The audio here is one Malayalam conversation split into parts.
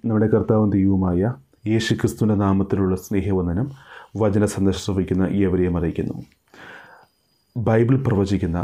നമ്മുടെ കർത്താവും ദൈവവുമായ യേശു ക്രിസ്തുവിൻ്റെ നാമത്തിലുള്ള സ്നേഹവന്ദനം വചന സന്ദേശം ശ്രമിക്കുന്ന ഏവരെയും അറിയിക്കുന്നു ബൈബിൾ പ്രവചിക്കുന്ന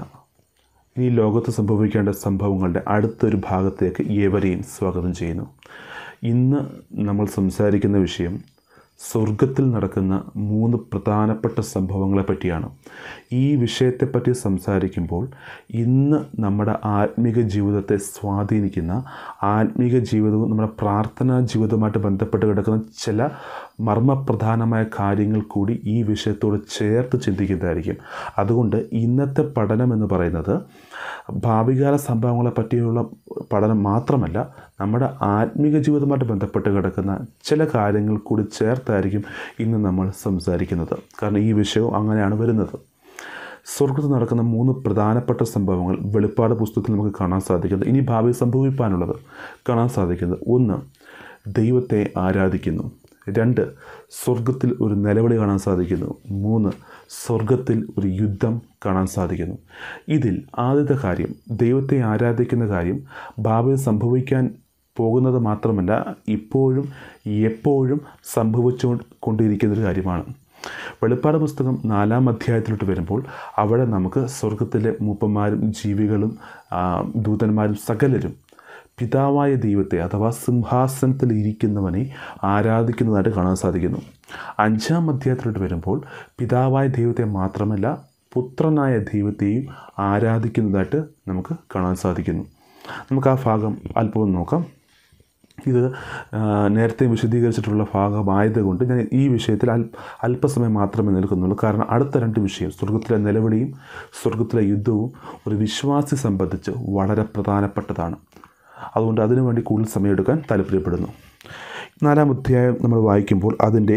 ഈ ലോകത്ത് സംഭവിക്കേണ്ട സംഭവങ്ങളുടെ അടുത്തൊരു ഭാഗത്തേക്ക് ഏവരെയും സ്വാഗതം ചെയ്യുന്നു ഇന്ന് നമ്മൾ സംസാരിക്കുന്ന വിഷയം സ്വർഗത്തിൽ നടക്കുന്ന മൂന്ന് പ്രധാനപ്പെട്ട സംഭവങ്ങളെ പറ്റിയാണ് ഈ വിഷയത്തെപ്പറ്റി സംസാരിക്കുമ്പോൾ ഇന്ന് നമ്മുടെ ആത്മീക ജീവിതത്തെ സ്വാധീനിക്കുന്ന ആത്മീക ജീവിതവും നമ്മുടെ പ്രാർത്ഥനാ ജീവിതവുമായിട്ട് ബന്ധപ്പെട്ട് കിടക്കുന്ന ചില മർമ്മപ്രധാനമായ കാര്യങ്ങൾ കൂടി ഈ വിഷയത്തോട് ചേർത്ത് ചിന്തിക്കുന്നതായിരിക്കും അതുകൊണ്ട് ഇന്നത്തെ പഠനം എന്ന് പറയുന്നത് ഭാവികാല സംഭവങ്ങളെ പറ്റിയുള്ള പഠനം മാത്രമല്ല നമ്മുടെ ആത്മീക ജീവിതവുമായിട്ട് ബന്ധപ്പെട്ട് കിടക്കുന്ന ചില കാര്യങ്ങൾ കൂടി ചേർത്തായിരിക്കും ഇന്ന് നമ്മൾ സംസാരിക്കുന്നത് കാരണം ഈ വിഷയവും അങ്ങനെയാണ് വരുന്നത് സ്വർഗത്തിൽ നടക്കുന്ന മൂന്ന് പ്രധാനപ്പെട്ട സംഭവങ്ങൾ വെളിപ്പാട് പുസ്തകത്തിൽ നമുക്ക് കാണാൻ സാധിക്കുന്നത് ഇനി ഭാവി സംഭവിക്കാനുള്ളത് കാണാൻ സാധിക്കുന്നത് ഒന്ന് ദൈവത്തെ ആരാധിക്കുന്നു രണ്ട് സ്വർഗത്തിൽ ഒരു നിലവിളി കാണാൻ സാധിക്കുന്നു മൂന്ന് സ്വർഗത്തിൽ ഒരു യുദ്ധം കാണാൻ സാധിക്കുന്നു ഇതിൽ ആദ്യത്തെ കാര്യം ദൈവത്തെ ആരാധിക്കുന്ന കാര്യം ഭാവിയിൽ സംഭവിക്കാൻ പോകുന്നത് മാത്രമല്ല ഇപ്പോഴും എപ്പോഴും സംഭവിച്ചു കൊണ്ടിരിക്കുന്നൊരു കാര്യമാണ് വെളിപ്പാട് പുസ്തകം നാലാം അധ്യായത്തിലോട്ട് വരുമ്പോൾ അവിടെ നമുക്ക് സ്വർഗത്തിലെ മൂപ്പന്മാരും ജീവികളും ദൂതന്മാരും സകലരും പിതാവായ ദൈവത്തെ അഥവാ സിംഹാസനത്തിൽ ഇരിക്കുന്നവനെ ആരാധിക്കുന്നതായിട്ട് കാണാൻ സാധിക്കുന്നു അഞ്ചാം അധ്യായത്തിലോട്ട് വരുമ്പോൾ പിതാവായ ദൈവത്തെ മാത്രമല്ല പുത്രനായ ദൈവത്തെയും ആരാധിക്കുന്നതായിട്ട് നമുക്ക് കാണാൻ സാധിക്കുന്നു നമുക്ക് ആ ഭാഗം അല്പം നോക്കാം ഇത് നേരത്തെ വിശദീകരിച്ചിട്ടുള്ള ഭാഗമായതുകൊണ്ട് ഞാൻ ഈ വിഷയത്തിൽ അൽ അല്പസമയം മാത്രമേ നിൽക്കുന്നുള്ളൂ കാരണം അടുത്ത രണ്ട് വിഷയം സ്വർഗത്തിലെ നിലവിളിയും സ്വർഗത്തിലെ യുദ്ധവും ഒരു വിശ്വാസി സംബന്ധിച്ച് വളരെ പ്രധാനപ്പെട്ടതാണ് അതുകൊണ്ട് അതിനുവേണ്ടി കൂടുതൽ സമയമെടുക്കാൻ താല്പര്യപ്പെടുന്നു നാലാം അധ്യായം നമ്മൾ വായിക്കുമ്പോൾ അതിൻ്റെ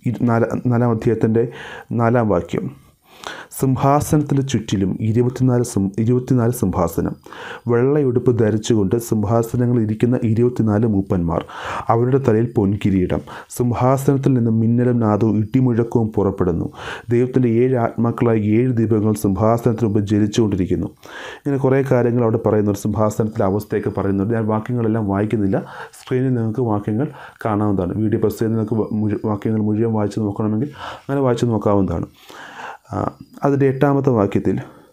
നാലാം അധ്യായത്തിൻ്റെ നാലാം വാക്യം സിംഹാസനത്തിൻ്റെ ചുറ്റിലും ഇരുപത്തിനാല് സിം ഇരുപത്തിനാല് സിംഹാസനം വെള്ളയുടുപ്പ് ധരിച്ചുകൊണ്ട് സിംഹാസനങ്ങളിൽ ഇരിക്കുന്ന ഇരുപത്തിനാല് മൂപ്പന്മാർ അവരുടെ തലയിൽ പൊൻകിരീടം സിംഹാസനത്തിൽ നിന്ന് മിന്നലും നാദവും ഇടിമുഴക്കവും പുറപ്പെടുന്നു ദൈവത്തിൻ്റെ ഏഴ് ആത്മാക്കളായ ഏഴ് ദീപങ്ങൾ സിംഹാസനത്തിന് മുമ്പ് ജലിച്ചുകൊണ്ടിരിക്കുന്നു ഇങ്ങനെ കുറേ കാര്യങ്ങൾ അവിടെ പറയുന്നുണ്ട് സിംഹാസനത്തിലെ അവസ്ഥയൊക്കെ പറയുന്നുണ്ട് ഞാൻ വാക്യങ്ങളെല്ലാം വായിക്കുന്നില്ല സ്ക്രീനിൽ നിങ്ങൾക്ക് വാക്യങ്ങൾ കാണാവുന്നതാണ് വീഡിയോ പ്രസ് ചെയ്ത് നിങ്ങൾക്ക് വാക്യങ്ങൾ മുഴുവൻ വായിച്ച് നോക്കണമെങ്കിൽ അങ്ങനെ വായിച്ച് നോക്കാവുന്നതാണ് അതിൻ്റെ എട്ടാമത്തെ വാക്യത്തിൽ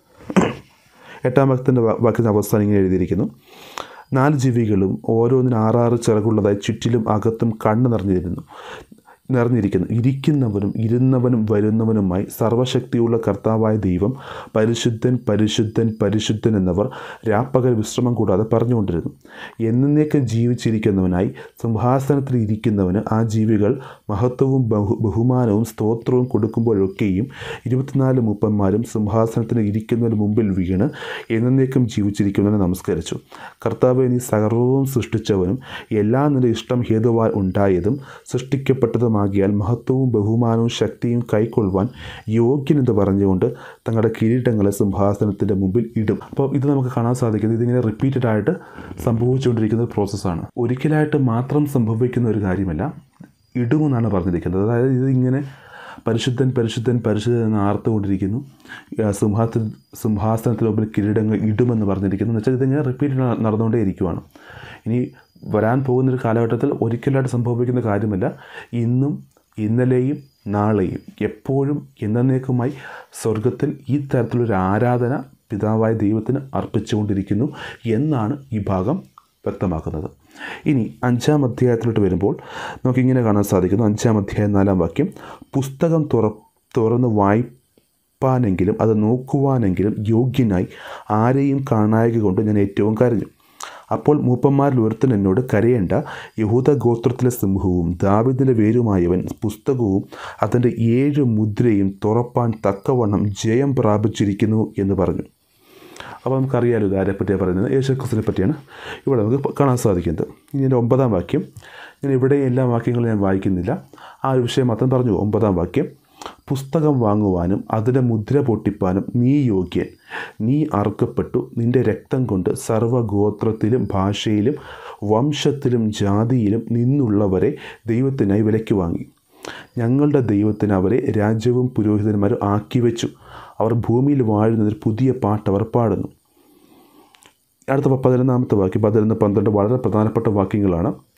എട്ടാം വാക്യത്തിൻ്റെ വാക്യത്തിൻ്റെ അവസാനം ഇങ്ങനെ എഴുതിയിരിക്കുന്നു നാല് ജീവികളും ഓരോന്നിനും ആറാറ് ചിറകുള്ളതായി ചുറ്റിലും അകത്തും കണ്ണ് നിറഞ്ഞിരുന്നു നിറഞ്ഞിരിക്കുന്നു ഇരിക്കുന്നവനും ഇരുന്നവനും വരുന്നവനുമായി സർവശക്തിയുള്ള കർത്താവായ ദൈവം പരിശുദ്ധൻ പരിശുദ്ധൻ പരിശുദ്ധൻ എന്നവർ രാപ്പകൽ വിശ്രമം കൂടാതെ പറഞ്ഞുകൊണ്ടിരുന്നു എന്നേക്കും ജീവിച്ചിരിക്കുന്നവനായി സിംഹാസനത്തിൽ ഇരിക്കുന്നവന് ആ ജീവികൾ മഹത്വവും ബഹു ബഹുമാനവും സ്തോത്രവും കൊടുക്കുമ്പോഴൊക്കെയും ഇരുപത്തിനാല് മുപ്പന്മാരും സിംഹാസനത്തിന് ഇരിക്കുന്നതിന് മുമ്പിൽ വീണ് എന്നേക്കും ജീവിച്ചിരിക്കുന്നവനെ നമസ്കരിച്ചു കർത്താവ് നീ സർവവും സൃഷ്ടിച്ചവനും എല്ലാം നിന്റെ ഇഷ്ടം ഹേതുവാൽ ഉണ്ടായതും സൃഷ്ടിക്കപ്പെട്ടതും ആകിയാൽ മഹത്വവും ബഹുമാനവും ശക്തിയും കൈക്കൊള്ളുവാൻ യോഗ്യനെന്ന് പറഞ്ഞുകൊണ്ട് തങ്ങളുടെ കിരീടങ്ങളെ സിംഹാസനത്തിൻ്റെ മുമ്പിൽ ഇടും അപ്പോൾ ഇത് നമുക്ക് കാണാൻ സാധിക്കുന്നത് ഇതിങ്ങനെ റിപ്പീറ്റഡ് ആയിട്ട് സംഭവിച്ചുകൊണ്ടിരിക്കുന്ന പ്രോസസ്സാണ് ഒരിക്കലായിട്ട് മാത്രം സംഭവിക്കുന്ന ഒരു കാര്യമല്ല ഇടുമെന്നാണ് പറഞ്ഞിരിക്കുന്നത് അതായത് ഇതിങ്ങനെ പരിശുദ്ധൻ പരിശുദ്ധൻ പരിശുദ്ധൻ എന്ന് ആർത്തുകൊണ്ടിരിക്കുന്നു സിംഹാസന സിംഹാസനത്തിന് മുമ്പിൽ കിരീടങ്ങൾ ഇടുമെന്ന് പറഞ്ഞിരിക്കുന്നു എന്ന് വെച്ചാൽ ഇതിങ്ങനെ റിപ്പീറ്റ് നടന്നുകൊണ്ടേ ഇരിക്കുവാണ് ഇനി വരാൻ പോകുന്നൊരു കാലഘട്ടത്തിൽ ഒരിക്കലായിട്ട് സംഭവിക്കുന്ന കാര്യമല്ല ഇന്നും ഇന്നലെയും നാളെയും എപ്പോഴും എന്നേക്കുമായി സ്വർഗത്തിൽ ഈ തരത്തിലൊരു ആരാധന പിതാവായ ദൈവത്തിന് അർപ്പിച്ചുകൊണ്ടിരിക്കുന്നു എന്നാണ് ഈ ഭാഗം വ്യക്തമാക്കുന്നത് ഇനി അഞ്ചാം അധ്യായത്തിലോട്ട് വരുമ്പോൾ നമുക്കിങ്ങനെ കാണാൻ സാധിക്കുന്നു അഞ്ചാം അധ്യായം നാലാം വാക്യം പുസ്തകം തുറ തുറന്ന് വായിപ്പാനെങ്കിലും അത് നോക്കുവാനെങ്കിലും യോഗ്യനായി ആരെയും കാണായക കൊണ്ട് ഞാൻ ഏറ്റവും കരഞ്ഞു അപ്പോൾ മൂപ്പന്മാരിൽ ഒരുത്തൻ എന്നോട് കരയേണ്ട യഹൂദ ഗോത്രത്തിലെ സിംഹവും ദാവിദിൻ്റെ വേരുമായവൻ പുസ്തകവും അതിൻ്റെ ഏഴ് മുദ്രയും തുറപ്പാൻ തക്കവണ്ണം ജയം പ്രാപിച്ചിരിക്കുന്നു എന്ന് പറഞ്ഞു അപ്പോൾ നമുക്കറിയാലോ ഇത് ആരെപ്പറ്റിയാണ് പറയുന്നത് യേശുക്രിസ്തുവിനെ പറ്റിയാണ് ഇവിടെ നമുക്ക് കാണാൻ സാധിക്കുന്നത് ഇനി എൻ്റെ ഒമ്പതാം വാക്യം ഞാൻ ഇവിടെ എല്ലാ വാക്യങ്ങളും ഞാൻ വായിക്കുന്നില്ല ആ ഒരു വിഷയം മാത്രം പറഞ്ഞു ഒമ്പതാം വാക്യം പുസ്തകം വാങ്ങുവാനും അതിൻ്റെ മുദ്ര പൊട്ടിപ്പാനും നീ യോഗ്യൻ നീ അറുക്കപ്പെട്ടു നിന്റെ രക്തം കൊണ്ട് സർവ്വഗോത്രത്തിലും ഭാഷയിലും വംശത്തിലും ജാതിയിലും നിന്നുള്ളവരെ ദൈവത്തിനായി വിലയ്ക്ക് വാങ്ങി ഞങ്ങളുടെ ദൈവത്തിന് അവരെ രാജ്യവും പുരോഹിതന്മാരും ആക്കി വെച്ചു അവർ ഭൂമിയിൽ വാഴുന്നതിൽ പുതിയ പാട്ട് അവർ പാടുന്നു അടുത്ത പതിനൊന്നാമത്തെ വാക്യം പതിനൊന്ന് പന്ത്രണ്ട് വളരെ പ്രധാനപ്പെട്ട വാക്യങ്ങളാണ്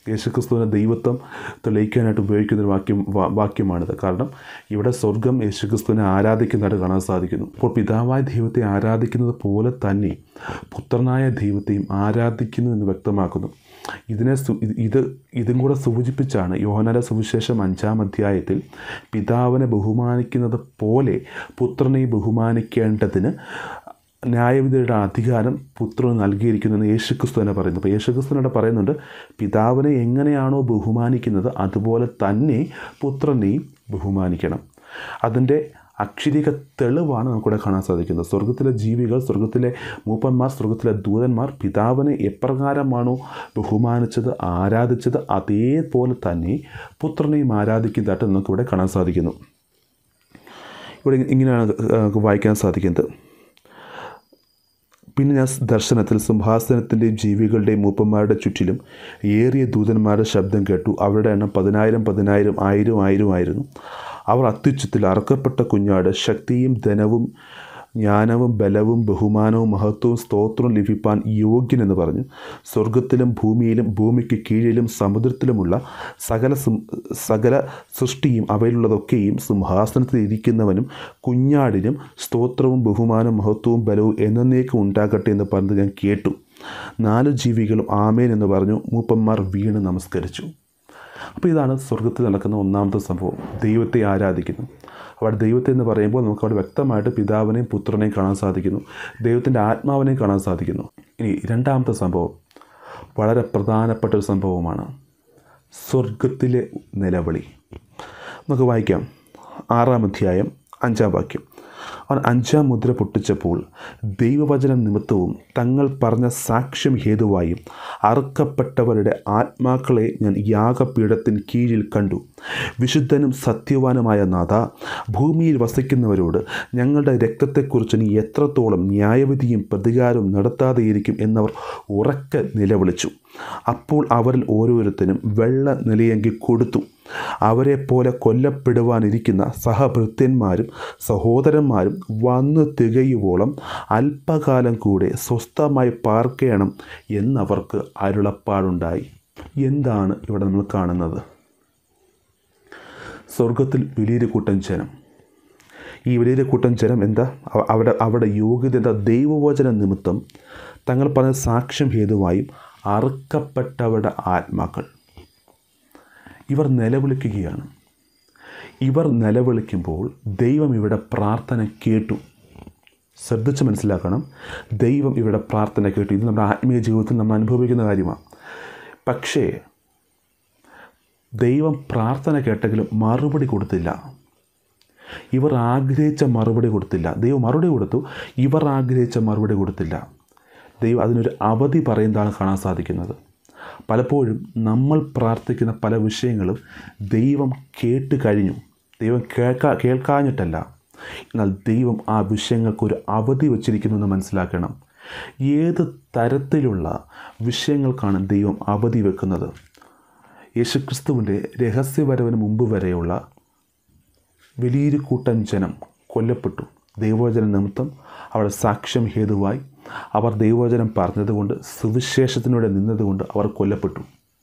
യേശുക്രിസ്തുവിനെ ദൈവത്വം തെളിയിക്കാനായിട്ട് ഉപയോഗിക്കുന്ന ഒരു വാക്യം വാ- വാക്യമാണിത് കാരണം ഇവിടെ സ്വർഗം യേശുക്രിസ്തുവിനെ ആരാധിക്കുന്നതായിട്ട് കാണാൻ സാധിക്കുന്നു അപ്പോൾ പിതാവായ ദൈവത്തെ ആരാധിക്കുന്നത് പോലെ തന്നെ പുത്രനായ ദൈവത്തെയും ആരാധിക്കുന്നു എന്ന് വ്യക്തമാക്കുന്നു ഇതിനെ സു- ഇത് ഇത് ഇതും കൂടെ സൂചിപ്പിച്ചാണ് യോഹനര സുവിശേഷം അഞ്ചാം അധ്യായത്തിൽ പിതാവിനെ ബഹുമാനിക്കുന്നത് പോലെ പുത്രനെ ബഹുമാനിക്കേണ്ടതിന് ന്യായവിധിയുടെ അധികാരം പുത്രന് നൽകിയിരിക്കുന്നു യേശുക്രിസ്തു തന്നെ പറയുന്നു അപ്പോൾ യേശുക്രിസ്തുവിനോട് പറയുന്നുണ്ട് പിതാവിനെ എങ്ങനെയാണോ ബഹുമാനിക്കുന്നത് അതുപോലെ തന്നെ പുത്രനെയും ബഹുമാനിക്കണം അതിൻ്റെ അക്ഷരിക തെളിവാണ് നമുക്കിവിടെ കാണാൻ സാധിക്കുന്നത് സ്വർഗത്തിലെ ജീവികൾ സ്വർഗത്തിലെ മൂപ്പന്മാർ സ്വർഗത്തിലെ ദൂതന്മാർ പിതാവിനെ എപ്രകാരമാണോ ബഹുമാനിച്ചത് ആരാധിച്ചത് അതേപോലെ തന്നെ പുത്രനെയും ആരാധിക്കുന്നതായിട്ട് നമുക്കിവിടെ കാണാൻ സാധിക്കുന്നു ഇവിടെ ഇങ്ങനെയാണ് നമുക്ക് വായിക്കാൻ സാധിക്കുന്നത് പിന്നെ ഞാൻ ദർശനത്തിൽ സിംഹാസനത്തിൻ്റെയും ജീവികളുടെയും മൂപ്പന്മാരുടെ ചുറ്റിലും ഏറിയ ദൂതന്മാരുടെ ശബ്ദം കേട്ടു അവരുടെ എണ്ണം പതിനായിരം പതിനായിരം ആയിരം ആയിരം ആയിരുന്നു അവർ അത്യുച്ചത്തിൽ അറക്കപ്പെട്ട കുഞ്ഞാട് ശക്തിയും ധനവും ജ്ഞാനവും ബലവും ബഹുമാനവും മഹത്വവും സ്തോത്രവും ലഭിപ്പാൻ യോഗ്യനെന്ന് പറഞ്ഞു സ്വർഗത്തിലും ഭൂമിയിലും ഭൂമിക്ക് കീഴിലും സമുദ്രത്തിലുമുള്ള സകല സം- സകല സൃഷ്ടിയും അവയിലുള്ളതൊക്കെയും സിംഹാസനത്തിൽ ഇരിക്കുന്നവനും കുഞ്ഞാടിനും സ്തോത്രവും ബഹുമാനവും മഹത്വവും ബലവും എന്നേക്കും ഉണ്ടാകട്ടെ എന്ന് പറഞ്ഞത് ഞാൻ കേട്ടു നാല് ജീവികളും ആമേൻ എന്ന് പറഞ്ഞു മൂപ്പന്മാർ വീണ് നമസ്കരിച്ചു അപ്പോൾ ഇതാണ് സ്വർഗത്തിൽ നടക്കുന്ന ഒന്നാമത്തെ സംഭവം ദൈവത്തെ ആരാധിക്കുന്നു അവിടെ ദൈവത്തെ എന്ന് പറയുമ്പോൾ നമുക്ക് അവിടെ വ്യക്തമായിട്ട് പിതാവിനെയും പുത്രനെയും കാണാൻ സാധിക്കുന്നു ദൈവത്തിൻ്റെ ആത്മാവിനെയും കാണാൻ സാധിക്കുന്നു ഇനി രണ്ടാമത്തെ സംഭവം വളരെ പ്രധാനപ്പെട്ട ഒരു സംഭവമാണ് സ്വർഗത്തിലെ നിലവിളി നമുക്ക് വായിക്കാം ആറാം അധ്യായം അഞ്ചാം വാക്യം അവൻ അഞ്ചാം മുദ്ര പൊട്ടിച്ചപ്പോൾ ദൈവവചനം നിമിത്തവും തങ്ങൾ പറഞ്ഞ സാക്ഷ്യം ഹേതുവായും അറുക്കപ്പെട്ടവരുടെ ആത്മാക്കളെ ഞാൻ യാഗപീഠത്തിന് കീഴിൽ കണ്ടു വിശുദ്ധനും സത്യവാനുമായ നാഥ ഭൂമിയിൽ വസിക്കുന്നവരോട് ഞങ്ങളുടെ രക്തത്തെക്കുറിച്ച് നീ എത്രത്തോളം ന്യായവിധിയും പ്രതികാരവും നടത്താതെയിരിക്കും എന്നവർ ഉറക്കെ നിലവിളിച്ചു അപ്പോൾ അവരിൽ ഓരോരുത്തരും വെള്ള നിലയെങ്കിൽ കൊടുത്തു അവരെ പോലെ കൊല്ലപ്പെടുവാനിരിക്കുന്ന സഹഭൃത്യന്മാരും സഹോദരന്മാരും വന്നു തികയുവോളം അല്പകാലം കൂടെ സ്വസ്ഥമായി പാർക്കണം എന്നവർക്ക് അരുളപ്പാടുണ്ടായി എന്താണ് ഇവിടെ നമ്മൾ കാണുന്നത് സ്വർഗത്തിൽ വലിയൊരു കൂട്ടം ജനം ഈ വലിയൊരു കൂട്ടം ജനം എന്താ അവ- അവിടെ അവിടെ യോഗ്യത എന്താ ദൈവവചന നിമിത്തം തങ്ങൾ പറഞ്ഞ സാക്ഷ്യം ഹേതുവായും അറുക്കപ്പെട്ടവരുടെ ആത്മാക്കൾ ഇവർ നിലവിളിക്കുകയാണ് ഇവർ നിലവിളിക്കുമ്പോൾ ദൈവം ഇവിടെ പ്രാർത്ഥന കേട്ടു ശ്രദ്ധിച്ച് മനസ്സിലാക്കണം ദൈവം ഇവിടെ പ്രാർത്ഥന കേട്ടു ഇത് നമ്മുടെ ആത്മീയ ജീവിതത്തിൽ നമ്മൾ അനുഭവിക്കുന്ന കാര്യമാണ് പക്ഷേ ദൈവം പ്രാർത്ഥന കേട്ടെങ്കിലും മറുപടി കൊടുത്തില്ല ഇവർ ആഗ്രഹിച്ച മറുപടി കൊടുത്തില്ല ദൈവം മറുപടി കൊടുത്തു ഇവർ ആഗ്രഹിച്ച മറുപടി കൊടുത്തില്ല ദൈവം അതിനൊരു അവധി പറയുന്നതാണ് കാണാൻ സാധിക്കുന്നത് പലപ്പോഴും നമ്മൾ പ്രാർത്ഥിക്കുന്ന പല വിഷയങ്ങളും ദൈവം കേട്ട് കഴിഞ്ഞു ദൈവം കേൾക്കാ കേൾക്കാഞ്ഞിട്ടല്ല എന്നാൽ ദൈവം ആ വിഷയങ്ങൾക്കൊരു അവധി വച്ചിരിക്കുന്നു എന്ന് മനസ്സിലാക്കണം ഏത് തരത്തിലുള്ള വിഷയങ്ങൾക്കാണ് ദൈവം അവധി വെക്കുന്നത് യേശുക്രിസ്തുവിൻ്റെ രഹസ്യവരവിന് മുമ്പ് വരെയുള്ള വലിയൊരു കൂട്ടം ജനം കൊല്ലപ്പെട്ടു ദൈവവചന നിമിത്തം അവിടെ സാക്ഷ്യം ഹേതുവായി അവർ ദൈവവചനം പറഞ്ഞതുകൊണ്ട് സുവിശേഷത്തിലൂടെ നിന്നതുകൊണ്ട് അവർ കൊല്ലപ്പെട്ടു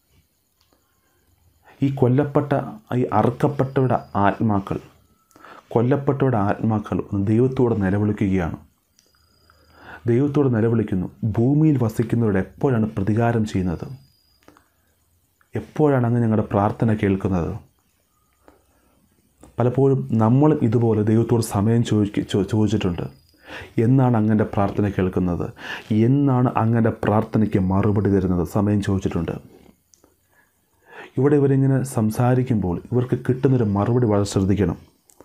ഈ കൊല്ലപ്പെട്ട ഈ അറുക്കപ്പെട്ടവരുടെ ആത്മാക്കൾ കൊല്ലപ്പെട്ടവരുടെ ആത്മാക്കൾ ദൈവത്തോട് നിലവിളിക്കുകയാണ് ദൈവത്തോട് നിലവിളിക്കുന്നു ഭൂമിയിൽ വസിക്കുന്നവരുടെ എപ്പോഴാണ് പ്രതികാരം ചെയ്യുന്നത് എപ്പോഴാണ് അങ്ങ് ഞങ്ങളുടെ പ്രാർത്ഥന കേൾക്കുന്നത് പലപ്പോഴും നമ്മളും ഇതുപോലെ ദൈവത്തോട് സമയം ചോദിക്ക ചോ- ചോദിച്ചിട്ടുണ്ട് എന്നാണ് അങ്ങൻ്റെ പ്രാർത്ഥന കേൾക്കുന്നത് എന്നാണ് അങ്ങൻ്റെ പ്രാർത്ഥനയ്ക്ക് മറുപടി തരുന്നത് സമയം ചോദിച്ചിട്ടുണ്ട് ഇവിടെ ഇവരിങ്ങനെ സംസാരിക്കുമ്പോൾ ഇവർക്ക് കിട്ടുന്നൊരു മറുപടി വളരെ ശ്രദ്ധിക്കണം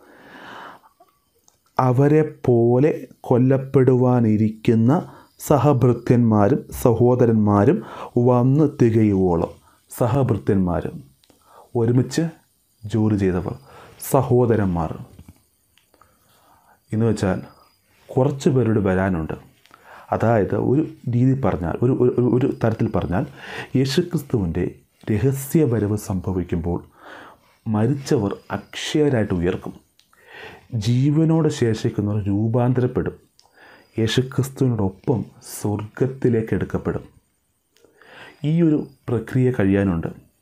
അവരെ പോലെ കൊല്ലപ്പെടുവാനിരിക്കുന്ന സഹഭൃത്യന്മാരും സഹോദരന്മാരും വന്ന് തികയുവോളം സഹഭൃത്യന്മാരും ഒരുമിച്ച് ജോലി ചെയ്തവർ സഹോദരന്മാർ എന്ന് വെച്ചാൽ കുറച്ച് പേരോട് വരാനുണ്ട് അതായത് ഒരു രീതി പറഞ്ഞാൽ ഒരു ഒരു- ഒരു- ഒരു തരത്തിൽ പറഞ്ഞാൽ യേശുക്രിസ്തുവിൻ്റെ രഹസ്യവരവ് സംഭവിക്കുമ്പോൾ മരിച്ചവർ അക്ഷയരായിട്ട് ഉയർക്കും ജീവനോട് ശേഷിക്കുന്നവർ രൂപാന്തരപ്പെടും യേശുക്രിസ്തുവിനോടൊപ്പം സ്വർഗത്തിലേക്ക് എടുക്കപ്പെടും ഈ ഒരു പ്രക്രിയ കഴിയാനുണ്ട്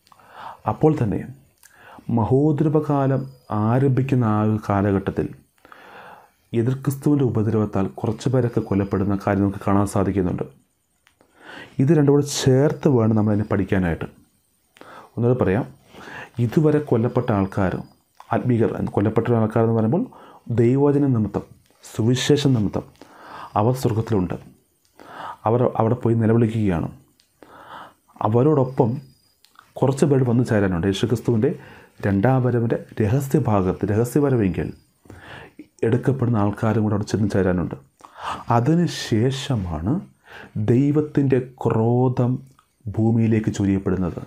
അപ്പോൾ തന്നെ മഹോദ്രവകാലം ആരംഭിക്കുന്ന ആ ഒരു കാലഘട്ടത്തിൽ എതിർ ക്രിസ്തുവിൻ്റെ ഉപദ്രവത്താൽ കുറച്ച് പേരൊക്കെ കൊല്ലപ്പെടുന്ന കാര്യം നമുക്ക് കാണാൻ സാധിക്കുന്നുണ്ട് ഇത് രണ്ടും കൂടെ ചേർത്ത് വേണം നമ്മളതിനെ പഠിക്കാനായിട്ട് ഒന്നുകൂടെ പറയാം ഇതുവരെ കൊല്ലപ്പെട്ട ആൾക്കാർ ആത്മീകർ കൊല്ലപ്പെട്ട ആൾക്കാർ എന്ന് പറയുമ്പോൾ ദൈവവചന നിമിത്തം സുവിശേഷം നിമിത്തം അവർ സ്വർഗത്തിലുണ്ട് അവർ അവിടെ പോയി നിലവിളിക്കുകയാണ് അവരോടൊപ്പം കുറച്ച് പേര് വന്നു ചേരാനുണ്ട് യേശുക്രിസ്തുവിൻ്റെ രണ്ടാം വരവിൻ്റെ രഹസ്യഭാഗത്ത് രഹസ്യവരവെങ്കിൽ എടുക്കപ്പെടുന്ന ആൾക്കാരും കൂടെ അവിടെ ചെന്ന് ചേരാനുണ്ട് അതിന് ശേഷമാണ് ദൈവത്തിൻ്റെ ക്രോധം ഭൂമിയിലേക്ക് ചൊരിയപ്പെടുന്നത്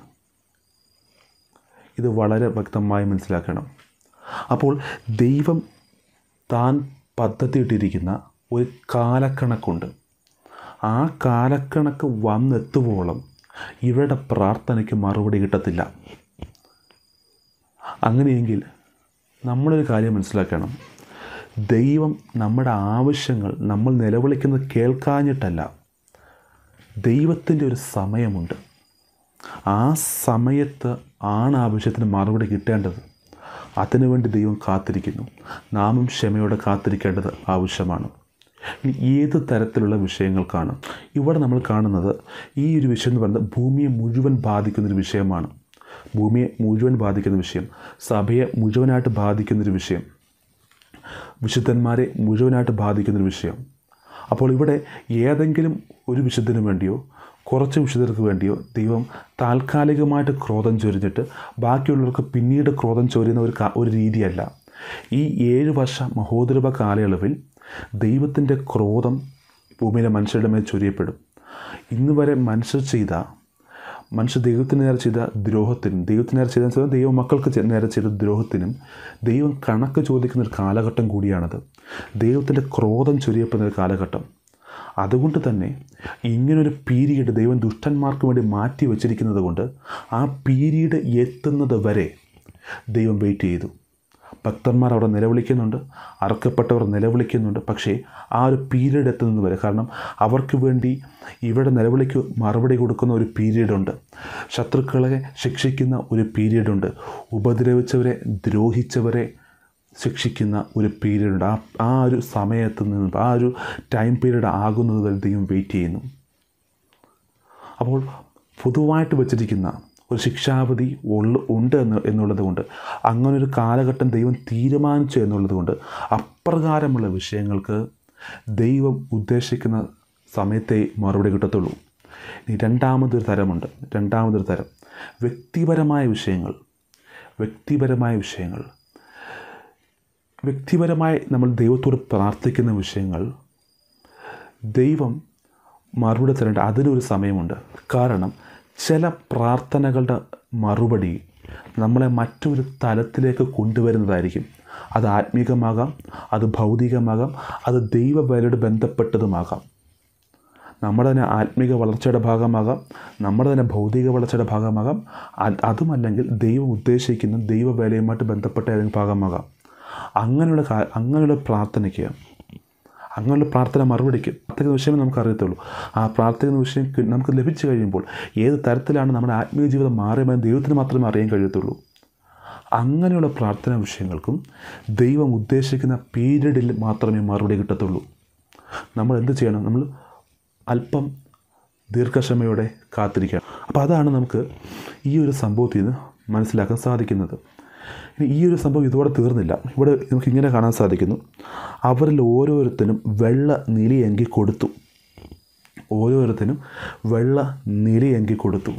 ഇത് വളരെ വ്യക്തമായി മനസ്സിലാക്കണം അപ്പോൾ ദൈവം താൻ പദ്ധതിയിട്ടിരിക്കുന്ന ഒരു കാലക്കണക്കുണ്ട് ആ കാലക്കണക്ക് വന്നെത്തുവോളം ഇവരുടെ പ്രാർത്ഥനയ്ക്ക് മറുപടി കിട്ടത്തില്ല അങ്ങനെയെങ്കിൽ നമ്മളൊരു കാര്യം മനസ്സിലാക്കണം ദൈവം നമ്മുടെ ആവശ്യങ്ങൾ നമ്മൾ നിലവിളിക്കുന്നത് കേൾക്കാഞ്ഞിട്ടല്ല ദൈവത്തിൻ്റെ ഒരു സമയമുണ്ട് ആ സമയത്ത് ആണ് ആവശ്യത്തിന് മറുപടി കിട്ടേണ്ടത് അതിനുവേണ്ടി ദൈവം കാത്തിരിക്കുന്നു നാമും ക്ഷമയോടെ കാത്തിരിക്കേണ്ടത് ആവശ്യമാണ് ഇനി ഏത് തരത്തിലുള്ള വിഷയങ്ങൾക്കാണ് ഇവിടെ നമ്മൾ കാണുന്നത് ഈ ഒരു വിഷയം എന്ന് പറയുന്നത് ഭൂമിയെ മുഴുവൻ ബാധിക്കുന്നൊരു വിഷയമാണ് ഭൂമിയെ മുഴുവൻ ബാധിക്കുന്ന വിഷയം സഭയെ മുഴുവനായിട്ട് ബാധിക്കുന്നൊരു വിഷയം വിശുദ്ധന്മാരെ മുഴുവനായിട്ട് ബാധിക്കുന്നൊരു വിഷയം അപ്പോൾ ഇവിടെ ഏതെങ്കിലും ഒരു വിശുദ്ധന് വേണ്ടിയോ കുറച്ച് വിശുദ്ധർക്ക് വേണ്ടിയോ ദൈവം താൽക്കാലികമായിട്ട് ക്രോധം ചൊരിഞ്ഞിട്ട് ബാക്കിയുള്ളവർക്ക് പിന്നീട് ക്രോധം ചൊരിയുന്ന ഒരു കാ- ഒരു രീതിയല്ല ഈ ഏഴ് വർഷ മഹോദരവ കാലയളവിൽ ദൈവത്തിൻ്റെ ക്രോധം ഭൂമിയിലെ മനുഷ്യരുടെ മേൽ ചൊരിയപ്പെടും ഇന്ന് വരെ മനുഷ്യർ ചെയ്ത മനുഷ്യർ ദൈവത്തിന് നേരെ ചെയ്ത ദ്രോഹത്തിനും ദൈവത്തിന് നേരെ ചെയ്ത ദൈവ മക്കൾക്ക് ചെ- നേരെ ചെയ്ത ദ്രോഹത്തിനും ദൈവം കണക്ക് ചോദിക്കുന്ന ഒരു കാലഘട്ടം കൂടിയാണത് ദൈവത്തിൻ്റെ ക്രോധം ചൊരിയപ്പെടുന്ന ഒരു കാലഘട്ടം അതുകൊണ്ട് തന്നെ ഇങ്ങനൊരു പീരീഡ് ദൈവം ദുഷ്ടന്മാർക്ക് വേണ്ടി മാറ്റി വച്ചിരിക്കുന്നത് കൊണ്ട് ആ പീരീഡ് എത്തുന്നത് വരെ ദൈവം വെയിറ്റ് ചെയ്തു ഭക്തന്മാർ അവിടെ നിലവിളിക്കുന്നുണ്ട് അറക്കപ്പെട്ടവർ നിലവിളിക്കുന്നുണ്ട് പക്ഷേ ആ ഒരു പീരീഡ് എത്തുന്നത് വരെ കാരണം അവർക്ക് വേണ്ടി ഇവിടെ നിലവിളിക്ക് മറുപടി കൊടുക്കുന്ന ഒരു പീരീഡുണ്ട് ശത്രുക്കളെ ശിക്ഷിക്കുന്ന ഒരു പീരീഡുണ്ട് ഉപദ്രവിച്ചവരെ ദ്രോഹിച്ചവരെ ശിക്ഷിക്കുന്ന ഒരു പീരീഡുണ്ട് ആ ആ ഒരു സമയത്ത് നിന്ന് ആ ഒരു ടൈം പീരീഡ് ആകുന്നത് വരെ ദൈവം വെയിറ്റ് ചെയ്യുന്നു അപ്പോൾ പൊതുവായിട്ട് വച്ചിരിക്കുന്ന ഒരു ശിക്ഷാവധി ഉള്ള ഉണ്ട് എന്ന് എന്നുള്ളത് കൊണ്ട് അങ്ങനൊരു കാലഘട്ടം ദൈവം തീരുമാനിച്ചു എന്നുള്ളത് കൊണ്ട് അപ്രകാരമുള്ള വിഷയങ്ങൾക്ക് ദൈവം ഉദ്ദേശിക്കുന്ന സമയത്തെ മറുപടി കിട്ടത്തുള്ളൂ ഇനി രണ്ടാമതൊരു തരമുണ്ട് രണ്ടാമതൊരു തരം വ്യക്തിപരമായ വിഷയങ്ങൾ വ്യക്തിപരമായ വിഷയങ്ങൾ വ്യക്തിപരമായി നമ്മൾ ദൈവത്തോട് പ്രാർത്ഥിക്കുന്ന വിഷയങ്ങൾ ദൈവം മറുപടി തരേണ്ട അതിനൊരു സമയമുണ്ട് കാരണം ചില പ്രാർത്ഥനകളുടെ മറുപടി നമ്മളെ മറ്റൊരു തലത്തിലേക്ക് കൊണ്ടുവരുന്നതായിരിക്കും അത് ആത്മീകമാകാം അത് ഭൗതികമാകാം അത് ദൈവവേലയോട് ബന്ധപ്പെട്ടതുമാകാം നമ്മുടെ തന്നെ ആത്മീക വളർച്ചയുടെ ഭാഗമാകാം നമ്മുടെ തന്നെ ഭൗതിക വളർച്ചയുടെ ഭാഗമാകാം അത് അതുമല്ലെങ്കിൽ ദൈവം ഉദ്ദേശിക്കുന്ന ദൈവവേലയുമായിട്ട് ബന്ധപ്പെട്ട ഏതെങ്കിലും ഭാഗമാകാം അങ്ങനെയുള്ള കാ അങ്ങനെയുള്ള പ്രാർത്ഥനയ്ക്ക് അങ്ങനെയുള്ള പ്രാർത്ഥന മറുപടിക്ക് പ്രാർത്ഥിക്കുന്ന വിഷയമേ നമുക്ക് അറിയത്തുള്ളൂ ആ പ്രാർത്ഥിക്കുന്ന വിഷയം കി- നമുക്ക് ലഭിച്ചു കഴിയുമ്പോൾ ഏത് തരത്തിലാണ് നമ്മുടെ ആത്മീയ ജീവിതം മാറിയതെന്ന് ദൈവത്തിന് മാത്രമേ അറിയാൻ കഴിയത്തുള്ളൂ അങ്ങനെയുള്ള പ്രാർത്ഥനാ വിഷയങ്ങൾക്കും ദൈവം ഉദ്ദേശിക്കുന്ന പീരീഡിൽ മാത്രമേ മറുപടി കിട്ടത്തുള്ളൂ നമ്മൾ എന്ത് ചെയ്യണം നമ്മൾ അല്പം ദീർഘക്ഷമയോടെ കാത്തിരിക്കണം അപ്പോൾ അതാണ് നമുക്ക് ഈ ഒരു സംഭവത്തിൽ നിന്ന് മനസ്സിലാക്കാൻ സാധിക്കുന്നത് ഇനി ഈ ഒരു സംഭവം ഇതോടെ തീർന്നില്ല ഇവിടെ നമുക്ക് ഇങ്ങനെ കാണാൻ സാധിക്കുന്നു അവരിൽ ഓരോരുത്തരും വെള്ള നിലയെങ്കി കൊടുത്തു ഓരോരുത്തരും വെള്ള നിലയെങ്കി കൊടുത്തു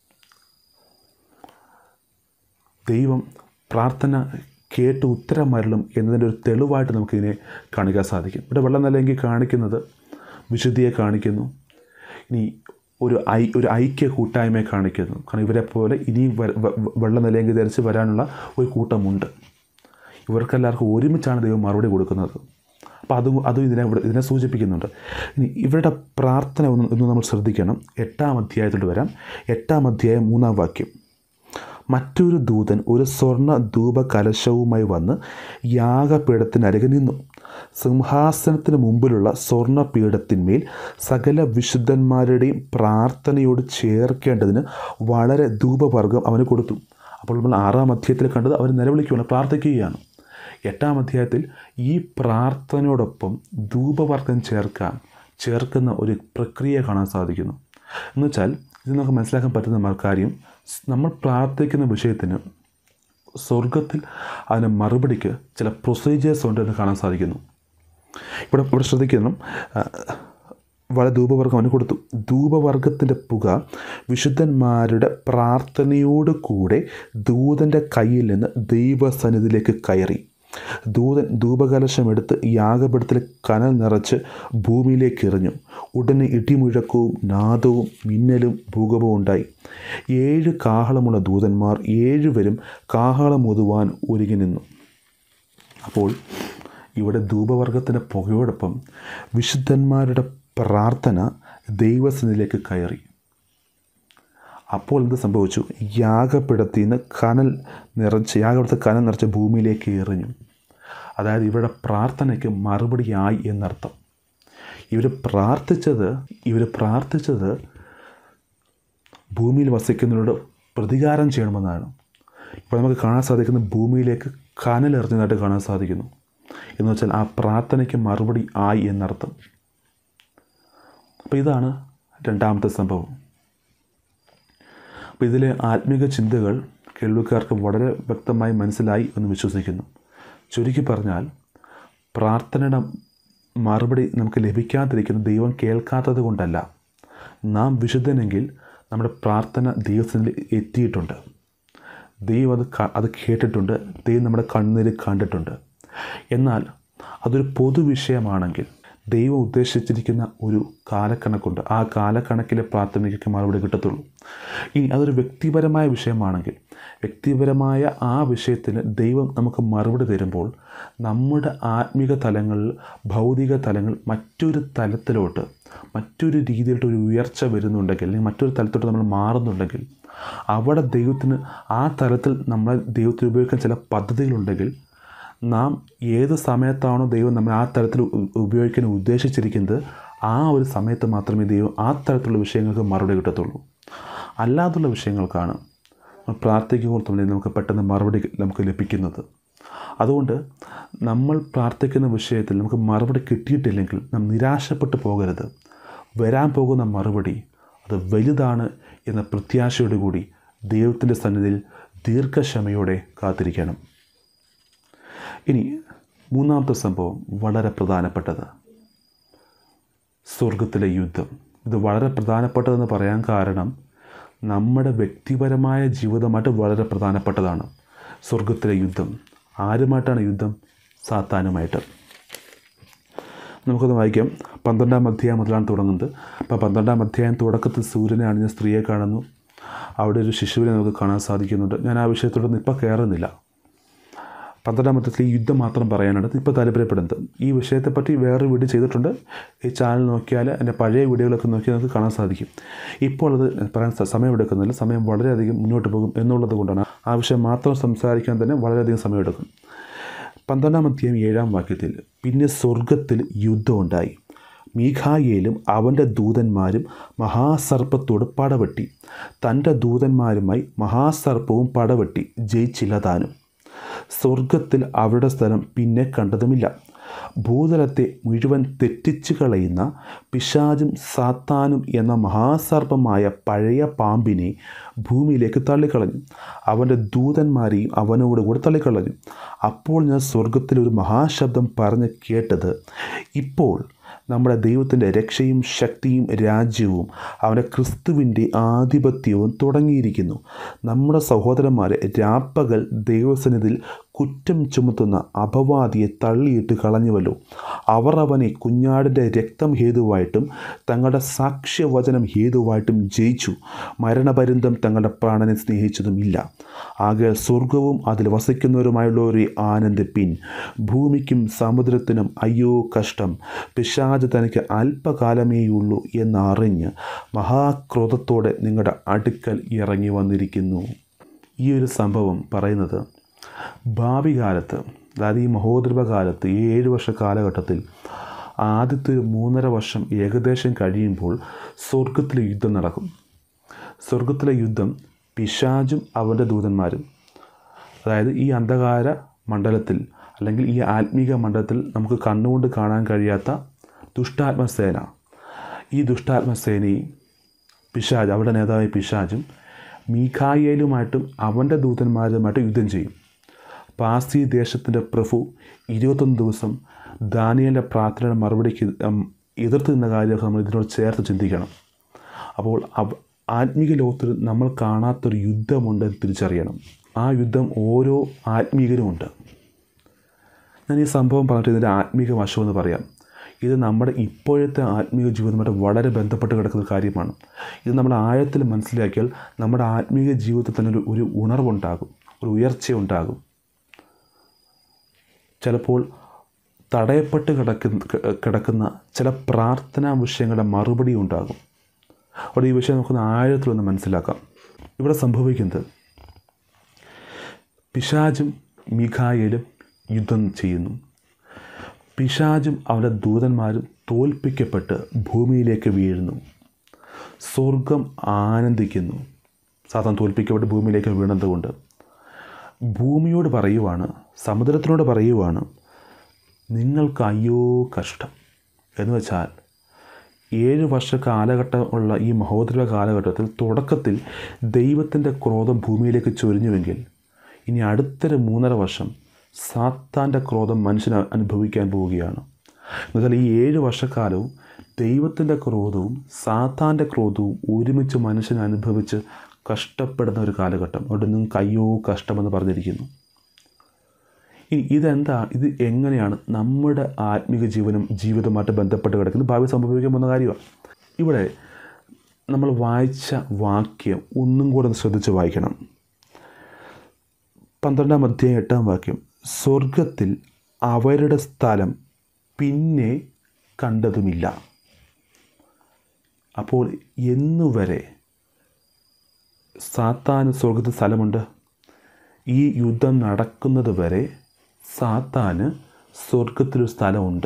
ദൈവം പ്രാർത്ഥന കേട്ട് ഉത്തരം മരളും എന്നതിൻ്റെ ഒരു തെളിവായിട്ട് നമുക്കിതിനെ കാണിക്കാൻ സാധിക്കും ഇവിടെ വെള്ളം നിലയെങ്കിൽ കാണിക്കുന്നത് വിശുദ്ധിയെ കാണിക്കുന്നു ഇനി ഒരു ഐ ഒരു ഐക്യ കൂട്ടായ്മയെ കാണിക്കുന്നു കാരണം ഇവരെ പോലെ ഇനിയും വ- വ- വെള്ള നിലയെങ്കിൽ ധരിച്ച് വരാനുള്ള ഒരു കൂട്ടമുണ്ട് ഇവർക്കെല്ലാവർക്കും ഒരുമിച്ചാണ് ദൈവം മറുപടി കൊടുക്കുന്നത് അപ്പോൾ അതും അതും ഇതിനെ ഇവിടെ ഇതിനെ സൂചിപ്പിക്കുന്നുണ്ട് ഇനി ഇവരുടെ പ്രാർത്ഥന ഒന്ന് ഒന്ന് നമ്മൾ ശ്രദ്ധിക്കണം എട്ടാം അധ്യായത്തിലോട്ട് വരാം എട്ടാം അധ്യായം മൂന്നാം വാക്യം മറ്റൊരു ദൂതൻ ഒരു സ്വർണ്ണ ധൂപ കലശവുമായി വന്ന് യാഗപീഠത്തിനരികെ നിന്നു സിംഹാസനത്തിന് മുമ്പിലുള്ള സ്വർണ്ണപീഠത്തിന്മേൽ സകല വിശുദ്ധന്മാരുടെയും പ്രാർത്ഥനയോട് ചേർക്കേണ്ടതിന് വളരെ ധൂപവർഗം അവന് കൊടുത്തു അപ്പോൾ നമ്മൾ ആറാം അധ്യായത്തിൽ കണ്ടത് അവർ നിലവിളിക്കുകയാണ് പ്രാർത്ഥിക്കുകയാണ് എട്ടാം അധ്യായത്തിൽ ഈ പ്രാർത്ഥനയോടൊപ്പം ധൂപവർഗം ചേർക്കാൻ ചേർക്കുന്ന ഒരു പ്രക്രിയ കാണാൻ സാധിക്കുന്നു എന്നുവെച്ചാൽ ഇത് നമുക്ക് മനസ്സിലാക്കാൻ പറ്റുന്ന കാര്യം നമ്മൾ പ്രാർത്ഥിക്കുന്ന വിഷയത്തിന് സ്വർഗത്തിൽ അതിന് മറുപടിക്ക് ചില പ്രൊസീജിയേഴ്സ് ഉണ്ട് എന്ന് കാണാൻ സാധിക്കുന്നു ഇവിടെ ഇവിടെ ശ്രദ്ധിക്കണം ആ, വളരെ ധൂപവർഗം അവന് കൊടുത്തു ധൂപവർഗത്തിൻ്റെ പുക വിശുദ്ധന്മാരുടെ പ്രാർത്ഥനയോട് കൂടെ ദൂതൻ്റെ കയ്യിൽ നിന്ന് ദൈവസന്നിധിയിലേക്ക് കയറി ദൂതൻ ധൂപകലശം എടുത്ത് യാഗപീഠത്തിൽ കനൽ നിറച്ച് ഭൂമിയിലേക്ക് എറിഞ്ഞു ഉടനെ ഇടിമുഴക്കവും നാദവും മിന്നലും ഭൂകമ്പവും ഉണ്ടായി ഏഴ് കാഹളമുള്ള ദൂതന്മാർ ഏഴുവരും കാഹളം ഒതുവാൻ ഒരുങ്ങി നിന്നു അപ്പോൾ ഇവിടെ ധൂപവർഗത്തിൻ്റെ പുകയോടൊപ്പം വിശുദ്ധന്മാരുടെ പ്രാർത്ഥന ദൈവസനിലേക്ക് കയറി അപ്പോൾ എന്ത് സംഭവിച്ചു യാഗപ്പിടത്തിൽ നിന്ന് കനൽ നിറച്ച് യാഗപ്പെടുത്ത കനൽ നിറച്ച് ഭൂമിയിലേക്ക് എറിഞ്ഞു അതായത് ഇവരുടെ പ്രാർത്ഥനയ്ക്ക് മറുപടിയായി എന്നർത്ഥം ഇവർ പ്രാർത്ഥിച്ചത് ഇവർ പ്രാർത്ഥിച്ചത് ഭൂമിയിൽ വസിക്കുന്നവരോട് പ്രതികാരം ചെയ്യണമെന്നാണ് ഇപ്പോൾ നമുക്ക് കാണാൻ സാധിക്കുന്ന ഭൂമിയിലേക്ക് കനലെറിഞ്ഞതായിട്ട് കാണാൻ സാധിക്കുന്നു എന്ന് വെച്ചാൽ ആ പ്രാർത്ഥനയ്ക്ക് മറുപടി ആയി എന്നർത്ഥം അപ്പോൾ ഇതാണ് രണ്ടാമത്തെ സംഭവം അപ്പോൾ ഇതിലെ ആത്മീക ചിന്തകൾ കേൾവിക്കാർക്ക് വളരെ വ്യക്തമായി മനസ്സിലായി എന്ന് വിശ്വസിക്കുന്നു ചുരുക്കി പറഞ്ഞാൽ പ്രാർത്ഥനയുടെ മറുപടി നമുക്ക് ലഭിക്കാതിരിക്കുന്നത് ദൈവം കേൾക്കാത്തത് കൊണ്ടല്ല നാം വിശുദ്ധനെങ്കിൽ നമ്മുടെ പ്രാർത്ഥന ദൈവത്തിൽ എത്തിയിട്ടുണ്ട് ദൈവം അത് ക- അത് കേട്ടിട്ടുണ്ട് ദൈവം നമ്മുടെ കണ്ണീര് കണ്ടിട്ടുണ്ട് എന്നാൽ അതൊരു പൊതുവിഷയമാണെങ്കിൽ ദൈവം ഉദ്ദേശിച്ചിരിക്കുന്ന ഒരു കാലക്കണക്കുണ്ട് ആ കാലക്കണക്കിലെ പ്രാർത്ഥനയ്ക്ക് മറുപടി കിട്ടത്തുള്ളൂ ഇനി അതൊരു വ്യക്തിപരമായ വിഷയമാണെങ്കിൽ വ്യക്തിപരമായ ആ വിഷയത്തിന് ദൈവം നമുക്ക് മറുപടി തരുമ്പോൾ നമ്മുടെ ആത്മീക തലങ്ങളിൽ ഭൗതിക തലങ്ങൾ മറ്റൊരു തലത്തിലോട്ട് മറ്റൊരു രീതിയിലോട്ട് ഒരു ഉയർച്ച വരുന്നുണ്ടെങ്കിൽ അല്ലെങ്കിൽ മറ്റൊരു തലത്തോട്ട് നമ്മൾ മാറുന്നുണ്ടെങ്കിൽ അവിടെ ദൈവത്തിന് ആ തലത്തിൽ നമ്മളെ ദൈവത്തിന് ഉപയോഗിക്കാൻ ചില പദ്ധതികളുണ്ടെങ്കിൽ നാം ഏത് സമയത്താണോ ദൈവം നമ്മൾ ആ തരത്തിൽ ഉ- ഉപയോഗിക്കാൻ ഉദ്ദേശിച്ചിരിക്കുന്നത് ആ ഒരു സമയത്ത് മാത്രമേ ദൈവം ആ തരത്തിലുള്ള വിഷയങ്ങൾക്ക് മറുപടി കിട്ടത്തുള്ളൂ അല്ലാതുള്ള വിഷയങ്ങൾക്കാണ് നമ്മൾ പ്രാർത്ഥിക്കുമ്പോൾ തന്നെ നമുക്ക് പെട്ടെന്ന് മറുപടി നമുക്ക് ലഭിക്കുന്നത് അതുകൊണ്ട് നമ്മൾ പ്രാർത്ഥിക്കുന്ന വിഷയത്തിൽ നമുക്ക് മറുപടി കിട്ടിയിട്ടില്ലെങ്കിൽ നാം നിരാശപ്പെട്ടു പോകരുത് വരാൻ പോകുന്ന മറുപടി അത് വലുതാണ് എന്ന പ്രത്യാശയോടുകൂടി ദൈവത്തിൻ്റെ സന്നിധിയിൽ ദീർഘക്ഷമയോടെ കാത്തിരിക്കണം ഇനി മൂന്നാമത്തെ സംഭവം വളരെ പ്രധാനപ്പെട്ടത് സ്വർഗത്തിലെ യുദ്ധം ഇത് വളരെ പ്രധാനപ്പെട്ടതെന്ന് പറയാൻ കാരണം നമ്മുടെ വ്യക്തിപരമായ ജീവിതമായിട്ട് വളരെ പ്രധാനപ്പെട്ടതാണ് സ്വർഗത്തിലെ യുദ്ധം ആരുമായിട്ടാണ് യുദ്ധം സാത്താനുമായിട്ട് നമുക്കത് വായിക്കാം പന്ത്രണ്ടാം അധ്യായം മുതലാണ് തുടങ്ങുന്നത് അപ്പോൾ പന്ത്രണ്ടാം അധ്യായം തുടക്കത്തിൽ സൂര്യനെ അണിഞ്ഞ സ്ത്രീയെ കാണുന്നു അവിടെ ഒരു ശിശുവിനെ നമുക്ക് കാണാൻ സാധിക്കുന്നുണ്ട് ഞാൻ ആ വിഷയത്തോടൊന്നും ഇപ്പോൾ കയറുന്നില്ല പന്ത്രണ്ടാം അധ്യായത്തിൽ ഈ യുദ്ധം മാത്രം പറയാനാണ് ഇപ്പോൾ താല്പര്യപ്പെടുന്നത് ഈ വിഷയത്തെപ്പറ്റി വേറൊരു വീഡിയോ ചെയ്തിട്ടുണ്ട് ഈ ചാനൽ നോക്കിയാൽ എൻ്റെ പഴയ വീഡിയോകളൊക്കെ നോക്കിയാൽ നമുക്ക് കാണാൻ സാധിക്കും ഇപ്പോൾ അത് പറയാൻ സ- സമയമെടുക്കുന്നില്ല സമയം വളരെയധികം മുന്നോട്ട് പോകും എന്നുള്ളത് കൊണ്ടാണ് ആ വിഷയം മാത്രം സംസാരിക്കാൻ തന്നെ വളരെയധികം സമയമെടുക്കും പന്ത്രണ്ടാം അധ്യായം ഏഴാം വാക്യത്തിൽ പിന്നെ സ്വർഗത്തിൽ യുദ്ധമുണ്ടായി മീഖായേലും അവൻ്റെ ദൂതന്മാരും മഹാസർപ്പത്തോട് പടവെട്ടി തൻ്റെ ദൂതന്മാരുമായി മഹാസർപ്പവും പടവെട്ടി ജയിച്ചില്ല താനും സ്വർഗത്തിൽ അവരുടെ സ്ഥലം പിന്നെ കണ്ടതുമില്ല ഭൂതലത്തെ മുഴുവൻ തെറ്റിച്ചു കളയുന്ന പിശാചും സാത്താനും എന്ന മഹാസർപ്പമായ പഴയ പാമ്പിനെ ഭൂമിയിലേക്ക് തള്ളിക്കളഞ്ഞു അവൻ്റെ ദൂതന്മാരെയും അവനോട് കൂടെ തള്ളിക്കളഞ്ഞു അപ്പോൾ ഞാൻ സ്വർഗത്തിൽ ഒരു മഹാശബ്ദം പറഞ്ഞ് കേട്ടത് ഇപ്പോൾ നമ്മുടെ ദൈവത്തിൻ്റെ രക്ഷയും ശക്തിയും രാജ്യവും അവൻ്റെ ക്രിസ്തുവിൻ്റെ ആധിപത്യവും തുടങ്ങിയിരിക്കുന്നു നമ്മുടെ സഹോദരന്മാരെ രാപ്പകൽ ദൈവസന്നിധിയിൽ കുറ്റം ചുമത്തുന്ന അപവാദിയെ തള്ളിയിട്ട് കളഞ്ഞുവല്ലോ അവർ അവനെ കുഞ്ഞാടിൻ്റെ രക്തം ഹേതുവായിട്ടും തങ്ങളുടെ സാക്ഷ്യവചനം ഹേതുവായിട്ടും ജയിച്ചു മരണപര്യന്തം തങ്ങളുടെ പ്രാണനെ സ്നേഹിച്ചതുമില്ല ആകെ സ്വർഗവും അതിൽ വസിക്കുന്നവരുമായുള്ളവരെ ആനന്ദിപ്പിൻ ഭൂമിക്കും സമുദ്രത്തിനും അയ്യോ കഷ്ടം പിശാജ് തനിക്ക് അല്പകാലമേയുള്ളൂ എന്നറിഞ്ഞ് മഹാക്രോധത്തോടെ നിങ്ങളുടെ അടുക്കൽ ഇറങ്ങി വന്നിരിക്കുന്നു ഈ ഒരു സംഭവം പറയുന്നത് ഭാവി കാലത്ത് അതായത് ഈ മഹോദ്രവ കാലത്ത് ഈ ഏഴ് വർഷ കാലഘട്ടത്തിൽ ആദ്യത്തെ ഒരു മൂന്നര വർഷം ഏകദേശം കഴിയുമ്പോൾ സ്വർഗത്തിലെ യുദ്ധം നടക്കും സ്വർഗത്തിലെ യുദ്ധം പിശാചും അവൻ്റെ ദൂതന്മാരും അതായത് ഈ അന്ധകാര മണ്ഡലത്തിൽ അല്ലെങ്കിൽ ഈ ആത്മീക മണ്ഡലത്തിൽ നമുക്ക് കണ്ണുകൊണ്ട് കാണാൻ കഴിയാത്ത ദുഷ്ടാത്മസേന ഈ ദുഷ്ടാത്മസേനയും പിശാജ് അവരുടെ നേതാവായ പിശാജും മീഖായേലുമായിട്ടും അവൻ്റെ ദൂതന്മാരുമായിട്ടും യുദ്ധം ചെയ്യും പാസി ദേശത്തിൻ്റെ പ്രഭു ഇരുപത്തൊന്ന് ദിവസം ദാനിയലിൻ്റെ പ്രാർത്ഥനയുടെ മറുപടിക്ക് ഉം, എതിർത്ത് നിന്ന കാര്യമൊക്കെ നമ്മൾ ഇതിനോട് ചേർത്ത് ചിന്തിക്കണം അപ്പോൾ അവ- ആത്മീക ലോകത്തിൽ നമ്മൾ കാണാത്തൊരു യുദ്ധമുണ്ട് എന്ന് തിരിച്ചറിയണം ആ യുദ്ധം ഓരോ ആത്മീകരുമുണ്ട് ഞാൻ ഈ സംഭവം പറഞ്ഞിട്ട് ഇതിൻ്റെ ആത്മീക വശമെന്ന് പറയാം ഇത് നമ്മുടെ ഇപ്പോഴത്തെ ആത്മീയ ജീവിതവുമായിട്ട് വളരെ ബന്ധപ്പെട്ട് കിടക്കുന്ന ഒരു കാര്യമാണ് ഇത് നമ്മൾ ആഴത്തിൽ മനസ്സിലാക്കിയാൽ നമ്മുടെ ആത്മീയ ജീവിതത്തിൽ തന്നെ ഒരു ഒരു ഉണർവുണ്ടാകും ഒരു ഉയർച്ചയുണ്ടാകും ചിലപ്പോൾ തടയപ്പെട്ട് കിടക്കുന്ന കിടക്കുന്ന ചില പ്രാർത്ഥനാ വിഷയങ്ങളുടെ മറുപടി ഉണ്ടാകും അവിടെ ഈ വിഷയം നമുക്കൊന്ന് ആഴത്തിലൊന്ന് മനസ്സിലാക്കാം ഇവിടെ സംഭവിക്കുന്നത് പിശാചും മിഖായേലും യുദ്ധം ചെയ്യുന്നു പിശാചും അവൻ്റെ ദൂതന്മാരും തോൽപ്പിക്കപ്പെട്ട് ഭൂമിയിലേക്ക് വീഴുന്നു സ്വർഗം ആനന്ദിക്കുന്നു സാധാരണ തോൽപ്പിക്കപ്പെട്ട് ഭൂമിയിലേക്ക് വീണതുകൊണ്ട് ഭൂമിയോട് പറയുവാണ് സമുദ്രത്തിനോട് പറയുവാണ് നിങ്ങൾക്ക് അയ്യോ കഷ്ടം എന്ന് വെച്ചാൽ ഏഴ് വർഷ കാലഘട്ടം ഉള്ള ഈ മഹോദര കാലഘട്ടത്തിൽ തുടക്കത്തിൽ ദൈവത്തിൻ്റെ ക്രോധം ഭൂമിയിലേക്ക് ചൊരിഞ്ഞുവെങ്കിൽ ഇനി അടുത്തൊരു മൂന്നര വർഷം സാത്താൻ്റെ ക്രോധം മനുഷ്യൻ അനുഭവിക്കാൻ പോവുകയാണ് എന്നുവെച്ചാൽ ഈ ഏഴ് വർഷക്കാലവും ദൈവത്തിൻ്റെ ക്രോധവും സാത്താൻ്റെ ക്രോധവും ഒരുമിച്ച് മനുഷ്യൻ അനുഭവിച്ച് കഷ്ടപ്പെടുന്ന ഒരു കാലഘട്ടം അവിടെ നിങ്ങൾക്ക് അയ്യോ കഷ്ടമെന്ന് പറഞ്ഞിരിക്കുന്നു ഇനി ഇതെന്താ ഇത് എങ്ങനെയാണ് നമ്മുടെ ആത്മീക ജീവനും ജീവിതവുമായിട്ട് ബന്ധപ്പെട്ട് കിടക്കുന്നത് ഭാവി സംഭവിക്കാൻ പോകുന്ന കാര്യമാണ് ഇവിടെ നമ്മൾ വായിച്ച വാക്യം ഒന്നും കൂടെ ഒന്ന് ശ്രദ്ധിച്ച് വായിക്കണം പന്ത്രണ്ടാം അധ്യായം എട്ടാം വാക്യം സ്വർഗത്തിൽ അവരുടെ സ്ഥലം പിന്നെ കണ്ടതുമില്ല അപ്പോൾ എന്നുവരെ സാത്താന് സ്വർഗത്തിൽ സ്ഥലമുണ്ട് ഈ യുദ്ധം നടക്കുന്നത് വരെ സാത്താന് സ്വർഗത്തിലൊരു സ്ഥലമുണ്ട്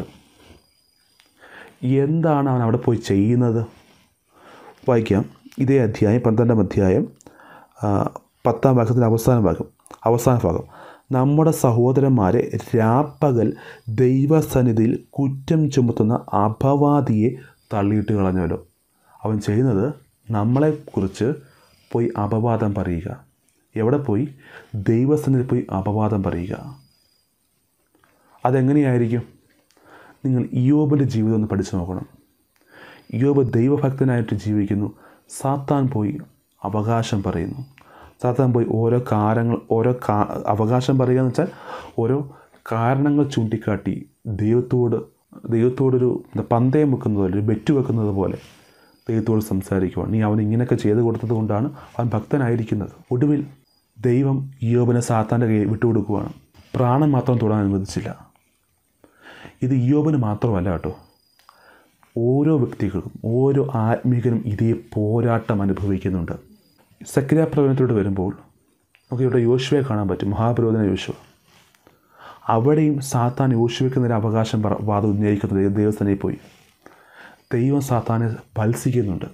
എന്താണ് അവൻ അവിടെ പോയി ചെയ്യുന്നത് വായിക്കാം ഇതേ അധ്യായം പന്ത്രണ്ടാം അധ്യായം ആ, പത്താം ഭാഗത്തിൻ്റെ അവസാന ഭാഗം അവസാന ഭാഗം നമ്മുടെ സഹോദരന്മാരെ രാപ്പകൽ ദൈവസന്നിധിയിൽ കുറ്റം ചുമത്തുന്ന അപവാദിയെ തള്ളിയിട്ട് കളഞ്ഞല്ലോ അവൻ ചെയ്യുന്നത് നമ്മളെക്കുറിച്ച് പോയി അപവാദം പറയുക എവിടെ പോയി ദൈവസന്നിധിയിൽ പോയി അപവാദം പറയുക അതെങ്ങനെയായിരിക്കും നിങ്ങൾ ഇയോബിൻ്റെ ജീവിതം ഒന്ന് പഠിച്ചു നോക്കണം ഇയോബ് ദൈവഭക്തനായിട്ട് ജീവിക്കുന്നു സാത്താൻ പോയി അവകാശം പറയുന്നു സാത്താൻ പോയി ഓരോ കാരണങ്ങൾ ഓരോ കാ അവകാശം പറയുക എന്ന് വെച്ചാൽ ഓരോ കാരണങ്ങൾ ചൂണ്ടിക്കാട്ടി ദൈവത്തോട് ദൈവത്തോടൊരു എന്താ പന്തയം വെക്കുന്നത് പോലെ ഒരു ബെറ്റ് വെക്കുന്നത് പോലെ ദൈവത്തോട് സംസാരിക്കുവാണ് നീ അവൻ ഇങ്ങനെയൊക്കെ ചെയ്തു കൊടുത്തത് കൊണ്ടാണ് അവൻ ഭക്തനായിരിക്കുന്നത് ഒടുവിൽ ദൈവം ഇയോബിനെ സാത്താൻ്റെ കയ്യിൽ വിട്ടുകൊടുക്കുവാണ് പ്രാണൻ മാത്രം തൊടാൻ അനുവദിച്ചില്ല ഇത് ഇയോബിന് മാത്രമല്ല കേട്ടോ ഓരോ വ്യക്തികൾക്കും ഓരോ ആത്മീകനും ഇതേ പോരാട്ടം അനുഭവിക്കുന്നുണ്ട് സക്രിയ പ്രവചനത്തിലൂടെ വരുമ്പോൾ നമുക്ക് ഇവിടെ യോശുവയെ കാണാൻ പറ്റും മഹാപുരോധന യോശുവ അവിടെയും സാത്താൻ യോശുവയ്ക്ക് നേരെ അവകാശം പറ- വാദം ഉന്നയിക്കുന്നത് ദൈവ- ദൈവസ്ഥനിൽ പോയി ദൈവം സാത്താനെ ഭത്സിക്കുന്നുണ്ട്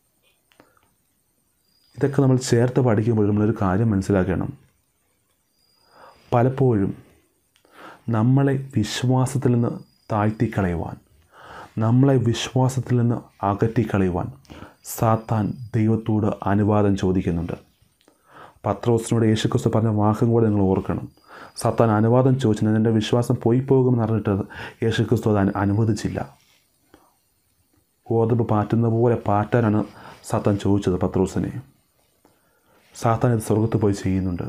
ഇതൊക്കെ നമ്മൾ ചേർത്ത് പഠിക്കുമ്പോൾ നമ്മളൊരു കാര്യം മനസ്സിലാക്കണം പലപ്പോഴും നമ്മളെ വിശ്വാസത്തിൽ നിന്ന് താഴ്ത്തിക്കളയുവാൻ നമ്മളെ വിശ്വാസത്തിൽ നിന്ന് അകറ്റിക്കളയുവാൻ സാത്താൻ ദൈവത്തോട് അനുവാദം ചോദിക്കുന്നുണ്ട് പത്രോസിനോട് യേശുക്രിസ്തു പറഞ്ഞ വാക്കും കൂടെ നിങ്ങൾ ഓർക്കണം സാത്താൻ അനുവാദം ചോദിച്ചു എൻ്റെ വിശ്വാസം പോയി പോകുമെന്ന് പറഞ്ഞിട്ട് യേശുക്രിസ്തു അത് അനു- അനുവദിച്ചില്ല ഗോതമ്പ് പാറ്റുന്ന പോലെ പാറ്റാനാണ് സാത്താൻ ചോദിച്ചത് പത്രോസിനെ സാത്താൻ ഇത് സ്വർഗത്ത് പോയി ചെയ്യുന്നുണ്ട്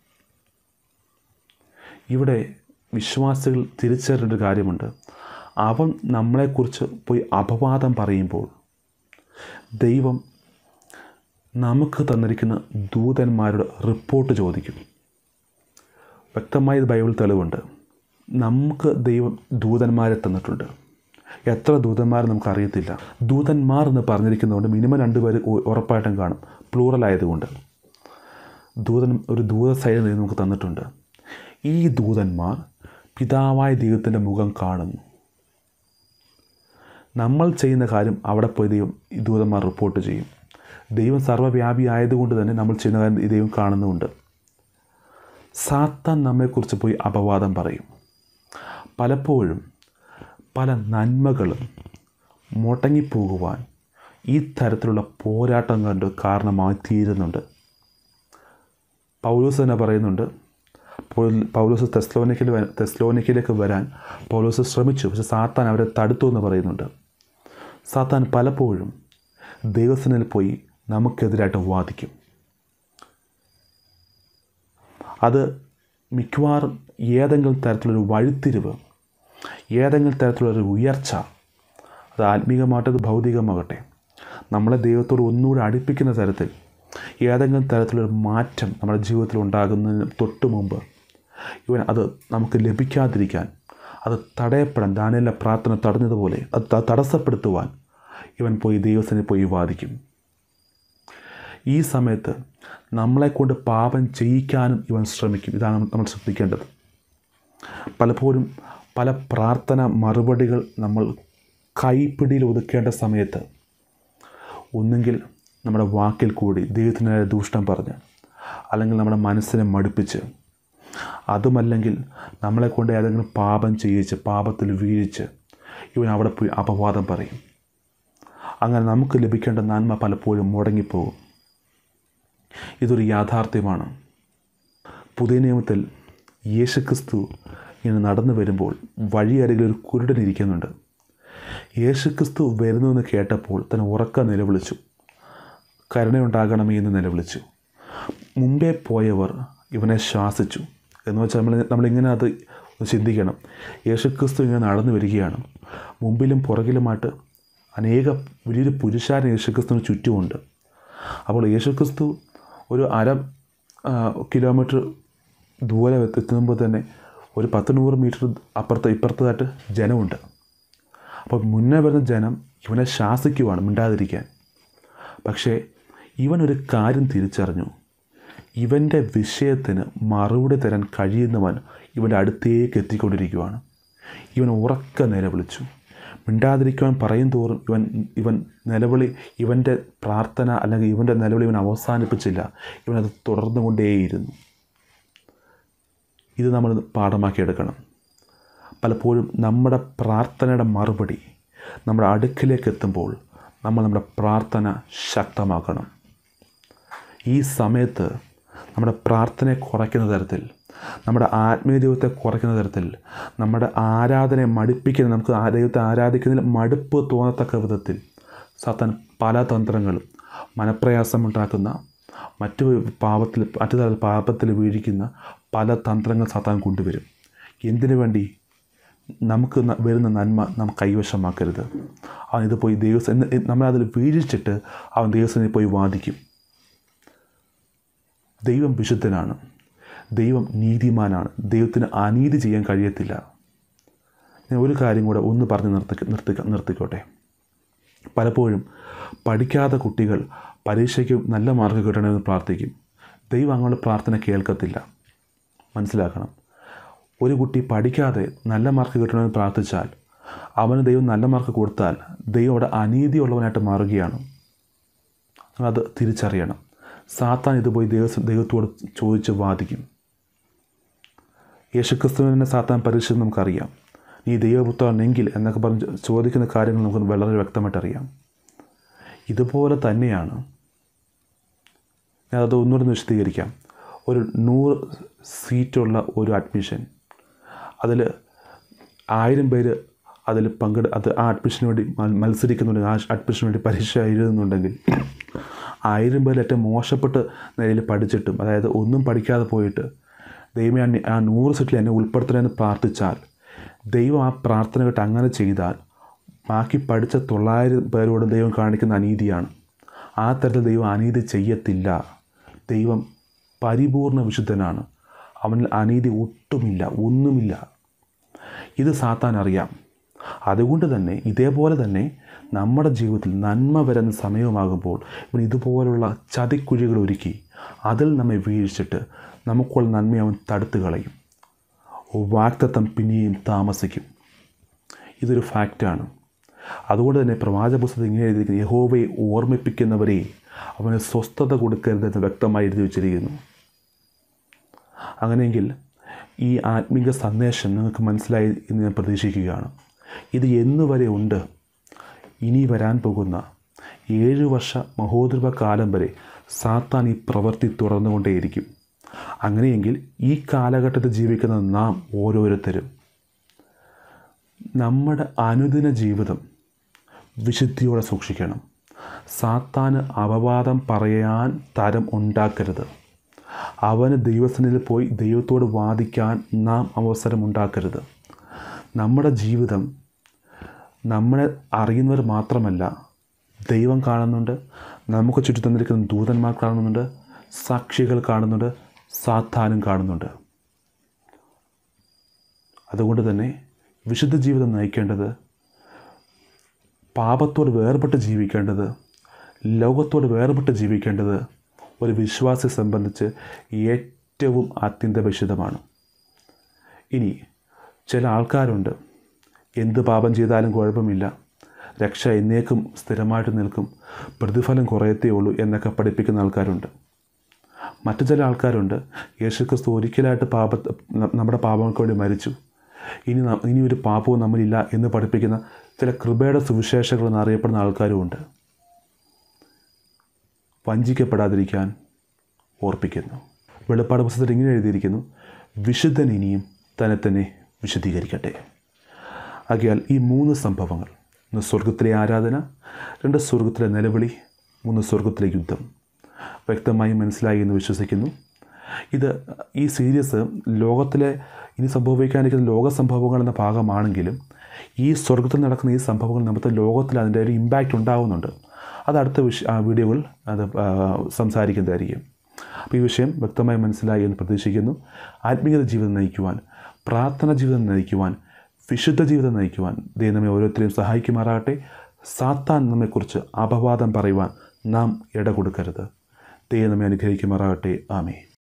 ഇവിടെ വിശ്വാസികൾ തിരിച്ചറിയേണ്ട ഒരു കാര്യമുണ്ട് അവൻ നമ്മളെക്കുറിച്ച് പോയി അപവാദം പറയുമ്പോൾ ദൈവം നമുക്ക് തന്നിരിക്കുന്ന ദൂതന്മാരുടെ റിപ്പോർട്ട് ചോദിക്കും വ്യക്തമായി ഇത് ബൈബിൾ തെളിവുണ്ട് നമുക്ക് ദൈവം ദൂതന്മാരെ തന്നിട്ടുണ്ട് എത്ര ദൂതന്മാർ നമുക്ക് അറിയത്തില്ല ദൂതന്മാർ എന്ന് പറഞ്ഞിരിക്കുന്നതുകൊണ്ട് മിനിമം രണ്ടുപേര് ഉ- ഉറപ്പായിട്ടും കാണും പ്ലൂറൽ ആയതുകൊണ്ട് ദൂതൻ ഒരു ദൂത സൈഡ് ദൈവം നമുക്ക് തന്നിട്ടുണ്ട് ഈ ദൂതന്മാർ പിതാവായ ദൈവത്തിൻ്റെ മുഖം കാണുന്നു നമ്മൾ ചെയ്യുന്ന കാര്യം അവിടെ പോയി ദൈവം ഈ ദൂതന്മാർ റിപ്പോർട്ട് ചെയ്യും ദൈവം സർവ്വവ്യാപി ആയതുകൊണ്ട് തന്നെ നമ്മൾ ചെയ്യുന്ന കാര്യം ഈ ദൈവം കാണുന്നുമുണ്ട് സാത്താൻ നമ്മെക്കുറിച്ച് പോയി അപവാദം പറയും പലപ്പോഴും പല നന്മകളും മുടങ്ങിപ്പോകുവാൻ ഈ തരത്തിലുള്ള പോരാട്ടം കണ്ട് കാരണമായി തീരുന്നുണ്ട് പൗലോസ് തന്നെ പറയുന്നുണ്ട് പൗൽ- പൗലോസ് തെസ്ലോനിക്കിൽ തെസ്ലോനിക്കിലേക്ക് വരാൻ പൗലോസ് ശ്രമിച്ചു പക്ഷെ സാത്താൻ അവരെ തടുത്തു എന്ന് പറയുന്നുണ്ട് സാത്താൻ പലപ്പോഴും ദൈവസനിൽ പോയി നമുക്കെതിരായിട്ട് വാദിക്കും അത് മിക്കവാറും ഏതെങ്കിലും തരത്തിലൊരു വഴിത്തിരിവ് ഏതെങ്കിലും തരത്തിലുള്ളൊരു ഉയർച്ച അത് ആത്മീകമാകട്ടെ അത് ഭൗതികമാകട്ടെ നമ്മളെ ദൈവത്തോട് ഒന്നുകൂടി അടുപ്പിക്കുന്ന തരത്തിൽ ഏതെങ്കിലും തരത്തിലൊരു മാറ്റം നമ്മുടെ ജീവിതത്തിൽ ഉണ്ടാകുന്നതിന് തൊട്ട് മുമ്പ് ഇവൻ അത് നമുക്ക് ലഭിക്കാതിരിക്കാൻ അത് തടയപ്പെടാൻ ദാനിയലിൻ്റെ പ്രാർത്ഥന തടഞ്ഞതുപോലെ അത് ത- തടസ്സപ്പെടുത്തുവാൻ ഇവൻ പോയി ദൈവത്തിനെ പോയി വാദിക്കും ഈ സമയത്ത് നമ്മളെക്കൊണ്ട് പാപം ചെയ്യിക്കാനും ഇവൻ ശ്രമിക്കും ഇതാണ് നമ്മൾ ശ്രദ്ധിക്കേണ്ടത് പലപ്പോഴും പല പ്രാർത്ഥന മറുപടികൾ നമ്മൾ കൈപ്പിടിയിൽ ഒതുക്കേണ്ട സമയത്ത് ഒന്നുകിൽ നമ്മുടെ വാക്കിൽ കൂടി ദൈവത്തിനായ ദൂഷണം പറഞ്ഞ് അല്ലെങ്കിൽ നമ്മുടെ മനസ്സിനെ മടുപ്പിച്ച് അതുമല്ലെങ്കിൽ നമ്മളെ കൊണ്ട് ഏതെങ്കിലും പാപം ചെയ്യിച്ച് പാപത്തിൽ വീഴിച്ച് ഇവൻ അവിടെ പോയി അപവാദം പറയും അങ്ങനെ നമുക്ക് ലഭിക്കേണ്ട നന്മ പലപ്പോഴും മുടങ്ങിപ്പോകും ഇതൊരു യാഥാർത്ഥ്യമാണ് പുതിയ നിയമത്തിൽ യേശുക്രിസ്തു ഇങ്ങനെ നടന്നു വരുമ്പോൾ വഴിയരികിൽ ഒരു കുരുടൻ ഇരിക്കുന്നുണ്ട് യേശുക്രിസ്തു വരുന്നുവെന്ന് കേട്ടപ്പോൾ തന്നെ ഉറക്ക നിലവിളിച്ചു കരുണയുണ്ടാകണമേ എന്ന് നിലവിളിച്ചു മുമ്പേ പോയവർ ഇവനെ ശ്വാസിച്ചു എന്ന് വെച്ചാൽ നമ്മൾ നമ്മളിങ്ങനെ അത് ചിന്തിക്കണം യേശുക്രിസ്തു ഇങ്ങനെ നടന്നു വരികയാണ് മുമ്പിലും പുറകിലുമായിട്ട് അനേക വലിയൊരു പുരുഷാരൻ യേശുക്രിസ്തുവിന് ചുറ്റുമുണ്ട് അപ്പോൾ യേശുക്രിസ്തു ഒരു അര ആ, കിലോമീറ്റർ ദൂരെ എത്തുമ്പോൾ തന്നെ ഒരു പത്ത് നൂറ് മീറ്റർ അപ്പുറത്ത് ഇപ്പുറത്തായിട്ട് ജനമുണ്ട് അപ്പോൾ മുന്നേ വരുന്ന ജനം ഇവനെ ശാസിക്കുവാണ് മിണ്ടാതിരിക്കാൻ പക്ഷേ ഇവനൊരു കാര്യം തിരിച്ചറിഞ്ഞു ഇവൻ്റെ വിഷയത്തിന് മറുപടി തരാൻ കഴിയുന്നവൻ ഇവൻ്റെ അടുത്തേക്ക് എത്തിക്കൊണ്ടിരിക്കുകയാണ് ഇവൻ ഉറക്ക നിലവിളിച്ചു മിണ്ടാതിരിക്കുവാൻ പറയും തോറും ഇവൻ ഇവൻ നിലവിളി ഇവൻ്റെ പ്രാർത്ഥന അല്ലെങ്കിൽ ഇവൻ്റെ നിലവിളി ഇവൻ അവസാനിപ്പിച്ചില്ല ഇവനത് തുടർന്നുകൊണ്ടേയിരുന്നു ഇത് നമ്മൾ പാഠമാക്കിയെടുക്കണം പലപ്പോഴും നമ്മുടെ പ്രാർത്ഥനയുടെ മറുപടി നമ്മുടെ അടുക്കിലേക്ക് എത്തുമ്പോൾ നമ്മൾ നമ്മുടെ പ്രാർത്ഥന ശക്തമാക്കണം ഈ സമയത്ത് നമ്മുടെ പ്രാർത്ഥനയെ കുറയ്ക്കുന്ന തരത്തിൽ നമ്മുടെ ആത്മീയ ജീവിതത്തെ കുറയ്ക്കുന്ന തരത്തിൽ നമ്മുടെ ആരാധനയെ മടുപ്പിക്കുന്ന നമുക്ക് ആ ദൈവത്തെ ആരാധിക്കുന്നതിൽ മടുപ്പ് തോന്നത്തക്ക വിധത്തിൽ സത്താൻ പല തന്ത്രങ്ങളും മനപ്രയാസമുണ്ടാക്കുന്ന മറ്റു പാപത്തിൽ മറ്റു തരത്തിൽ പാപത്തിൽ വീഴിക്കുന്ന പല തന്ത്രങ്ങൾ സത്താൻ കൊണ്ടുവരും എന്തിനു വേണ്ടി നമുക്ക് ന- വരുന്ന നന്മ നാം കൈവശമാക്കരുത് അവൻ ഇത് പോയി ദൈവസ് നമ്മളതിൽ വീഴിച്ചിട്ട് അവൻ ദൈവസനെ പോയി വാദിക്കും ദൈവം വിശുദ്ധനാണ് ദൈവം നീതിമാനാണ് ദൈവത്തിന് അനീതി ചെയ്യാൻ കഴിയത്തില്ല ഞാൻ ഒരു കാര്യം കൂടെ ഒന്ന് പറഞ്ഞ് നിർത്തി നിർത്തി നിർത്തിക്കോട്ടെ പലപ്പോഴും പഠിക്കാത്ത കുട്ടികൾ പരീക്ഷയ്ക്ക് നല്ല മാർക്ക് കിട്ടണമെന്ന് പ്രാർത്ഥിക്കും ദൈവം അങ്ങോട്ട് പ്രാർത്ഥന കേൾക്കത്തില്ല മനസ്സിലാക്കണം ഒരു കുട്ടി പഠിക്കാതെ നല്ല മാർക്ക് കിട്ടണമെന്ന് പ്രാർത്ഥിച്ചാൽ അവന് ദൈവം നല്ല മാർക്ക് കൊടുത്താൽ ദൈവം അവിടെ അനീതിയുള്ളവനായിട്ട് മാറുകയാണ് അത് തിരിച്ചറിയണം സാത്താൻ ഇത് പോയി ദൈവ ദൈവത്തോട് ചോദിച്ച് വാദിക്കും യേശുക്രിസ്തുവിനെ സാത്താൻ പരീക്ഷിച്ചത് നമുക്കറിയാം നീ ദൈവപുത്രനെങ്കിൽ എന്നൊക്കെ പറഞ്ഞ് ചോദിക്കുന്ന കാര്യങ്ങൾ നമുക്ക് വളരെ വ്യക്തമായിട്ട് അറിയാം ഇതുപോലെ തന്നെയാണ് ഞാനത് ഒന്നുകൂടെ ഒന്ന് വിശദീകരിക്കാം ഒരു നൂറ് സീറ്റുള്ള ഒരു അഡ്മിഷൻ അതിൽ ആയിരം പേര് അതിൽ പങ്കെടു അത് ആ അഡ്മിഷന് വേണ്ടി മൽ- മത്സരിക്കുന്നുണ്ടെങ്കിൽ ആ അഡ്മിഷന് വേണ്ടി പരീക്ഷ എഴുതുന്നുണ്ടെങ്കിൽ ആയിരം പേരിൽ ഏറ്റവും മോശപ്പെട്ട നിലയിൽ പഠിച്ചിട്ടും അതായത് ഒന്നും പഠിക്കാതെ പോയിട്ട് ദൈവം ആ നി- ആ നൂറ് സീറ്റിൽ എന്നെ ഉൾപ്പെടുത്തണമെന്ന് പ്രാർത്ഥിച്ചാൽ ദൈവം ആ പ്രാർത്ഥന കേട്ട് അങ്ങനെ ചെയ്താൽ ബാക്കി പഠിച്ച തൊള്ളായിരം പേരോട് ദൈവം കാണിക്കുന്ന അനീതിയാണ് ആ തരത്തിൽ ദൈവം അനീതി ചെയ്യത്തില്ല ദൈവം പരിപൂർണ വിശുദ്ധനാണ് അവനിൽ അനീതി ഒട്ടുമില്ല ഒന്നുമില്ല ഇത് സാത്താൻ അറിയാം അതുകൊണ്ട് തന്നെ ഇതേപോലെ തന്നെ നമ്മുടെ ജീവിതത്തിൽ നന്മ വരുന്ന സമയമാകുമ്പോൾ ഇവൻ ഇതുപോലുള്ള ചതിക്കുഴികൾ ഒരുക്കി അതിൽ നമ്മെ വീഴ്ചിട്ട് നമുക്കുള്ള നന്മ അവൻ തടുത്തു കളയും വാക്തത്വം പിന്നെയും താമസിക്കും ഇതൊരു ഫാക്റ്റാണ് അതുകൊണ്ട് തന്നെ പ്രവാചക പുസ്തകത്തിൽ ഇങ്ങനെ എഴുതിയിരിക്കുന്നത് യഹോവയെ ഓർമ്മിപ്പിക്കുന്നവരെ അവന് സ്വസ്ഥത കൊടുക്കരുതെന്ന് വ്യക്തമായി എഴുതി വച്ചിരിക്കുന്നു അങ്ങനെയെങ്കിൽ ഈ ആത്മീക സന്ദേശം നിങ്ങൾക്ക് മനസ്സിലായി എന്ന് ഞാൻ പ്രതീക്ഷിക്കുകയാണ് ഇത് എന്നു വരെ ഉണ്ട് ഇനി വരാൻ പോകുന്ന ഏഴ് വർഷ മഹോദർവ കാലം വരെ സാത്താൻ ഈ പ്രവൃത്തി തുടർന്നുകൊണ്ടേയിരിക്കും അങ്ങനെയെങ്കിൽ ഈ കാലഘട്ടത്തിൽ ജീവിക്കുന്ന നാം ഓരോരുത്തരും നമ്മുടെ അനുദിന ജീവിതം വിശുദ്ധിയോടെ സൂക്ഷിക്കണം സാത്താന് അപവാദം പറയാൻ തരം ഉണ്ടാക്കരുത് അവന് ദൈവസന്നിധിയിൽ പോയി ദൈവത്തോട് വാദിക്കാൻ നാം അവസരം ഉണ്ടാക്കരുത് നമ്മുടെ ജീവിതം നമ്മളെ അറിയുന്നവർ മാത്രമല്ല ദൈവം കാണുന്നുണ്ട് നമുക്ക് ചുറ്റും തന്നിരിക്കുന്ന ദൂതന്മാർ കാണുന്നുണ്ട് സാക്ഷികൾ കാണുന്നുണ്ട് സാത്താനും കാണുന്നുണ്ട് അതുകൊണ്ട് തന്നെ വിശുദ്ധ ജീവിതം നയിക്കേണ്ടത് പാപത്തോട് വേർപെട്ട് ജീവിക്കേണ്ടത് ലോകത്തോട് വേർപെട്ട് ജീവിക്കേണ്ടത് ഒരു വിശ്വാസിയെ സംബന്ധിച്ച് ഏറ്റവും അത്യന്തപേക്ഷിതമാണ് ഇനി ചില ആൾക്കാരുണ്ട് എന്ത് പാപം ചെയ്താലും കുഴപ്പമില്ല രക്ഷ എന്നേക്കും സ്ഥിരമായിട്ട് നിൽക്കും പ്രതിഫലം കുറയത്തേ ഉള്ളൂ എന്നൊക്കെ പഠിപ്പിക്കുന്ന ആൾക്കാരുണ്ട് മറ്റു ചില ആൾക്കാരുണ്ട് യേശുക്രിസ്തു ഒരിക്കലായിട്ട് പാപ നമ്മുടെ പാപങ്ങൾക്ക് വേണ്ടി മരിച്ചു ഇനി ന- ഇനി ഒരു പാപവും നമ്മളില്ല എന്ന് പഠിപ്പിക്കുന്ന ചില കൃപയുടെ സുവിശേഷങ്ങൾ എന്നറിയപ്പെടുന്ന ആൾക്കാരുമുണ്ട് വഞ്ചിക്കപ്പെടാതിരിക്കാൻ ഓർപ്പിക്കുന്നു വെളിപ്പാട് പുസ്തകത്തിൽ ഇങ്ങനെ എഴുതിയിരിക്കുന്നു വിശുദ്ധൻ ഇനിയും തന്നെ തന്നെ വിശദീകരിക്കട്ടെ ആകിയാൽ ഈ മൂന്ന് സംഭവങ്ങൾ ഒന്ന് സ്വർഗത്തിലെ ആരാധന രണ്ട് സ്വർഗത്തിലെ നിലവിളി മൂന്ന് സ്വർഗത്തിലെ യുദ്ധം വ്യക്തമായി മനസ്സിലായി എന്ന് വിശ്വസിക്കുന്നു ഇത് ഈ സീരീസ് ലോകത്തിലെ ഇനി സംഭവിക്കാനിരിക്കുന്ന ലോക സംഭവങ്ങൾ എന്ന ഭാഗമാണെങ്കിലും ഈ സ്വർഗത്തിൽ നടക്കുന്ന ഈ സംഭവങ്ങൾ നമുക്ക് ലോകത്തിൽ അതിൻ്റെ ഒരു ഇമ്പാക്റ്റ് ഉണ്ടാകുന്നുണ്ട് അത് അടുത്ത വിഷ ആ വീഡിയോകൾ അത് ആ, സംസാരിക്കുന്നതായിരിക്കും അപ്പോൾ ഈ വിഷയം വ്യക്തമായി മനസ്സിലായി എന്ന് പ്രതീക്ഷിക്കുന്നു ആത്മീയത ജീവിതം നയിക്കുവാൻ പ്രാർത്ഥന ജീവിതം നയിക്കുവാൻ വിശുദ്ധ ജീവിതം നയിക്കുവാൻ ദൈവം നമ്മെ ഓരോരുത്തരെയും സഹായിക്കുമാറാകട്ടെ സാത്താൻ നമ്മെക്കുറിച്ച് അപവാദം പറയുവാൻ നാം ഇട കൊടുക്കരുത് ദൈവം നമ്മെ അനുഗ്രഹിക്കുമാറാകട്ടെ ആമേ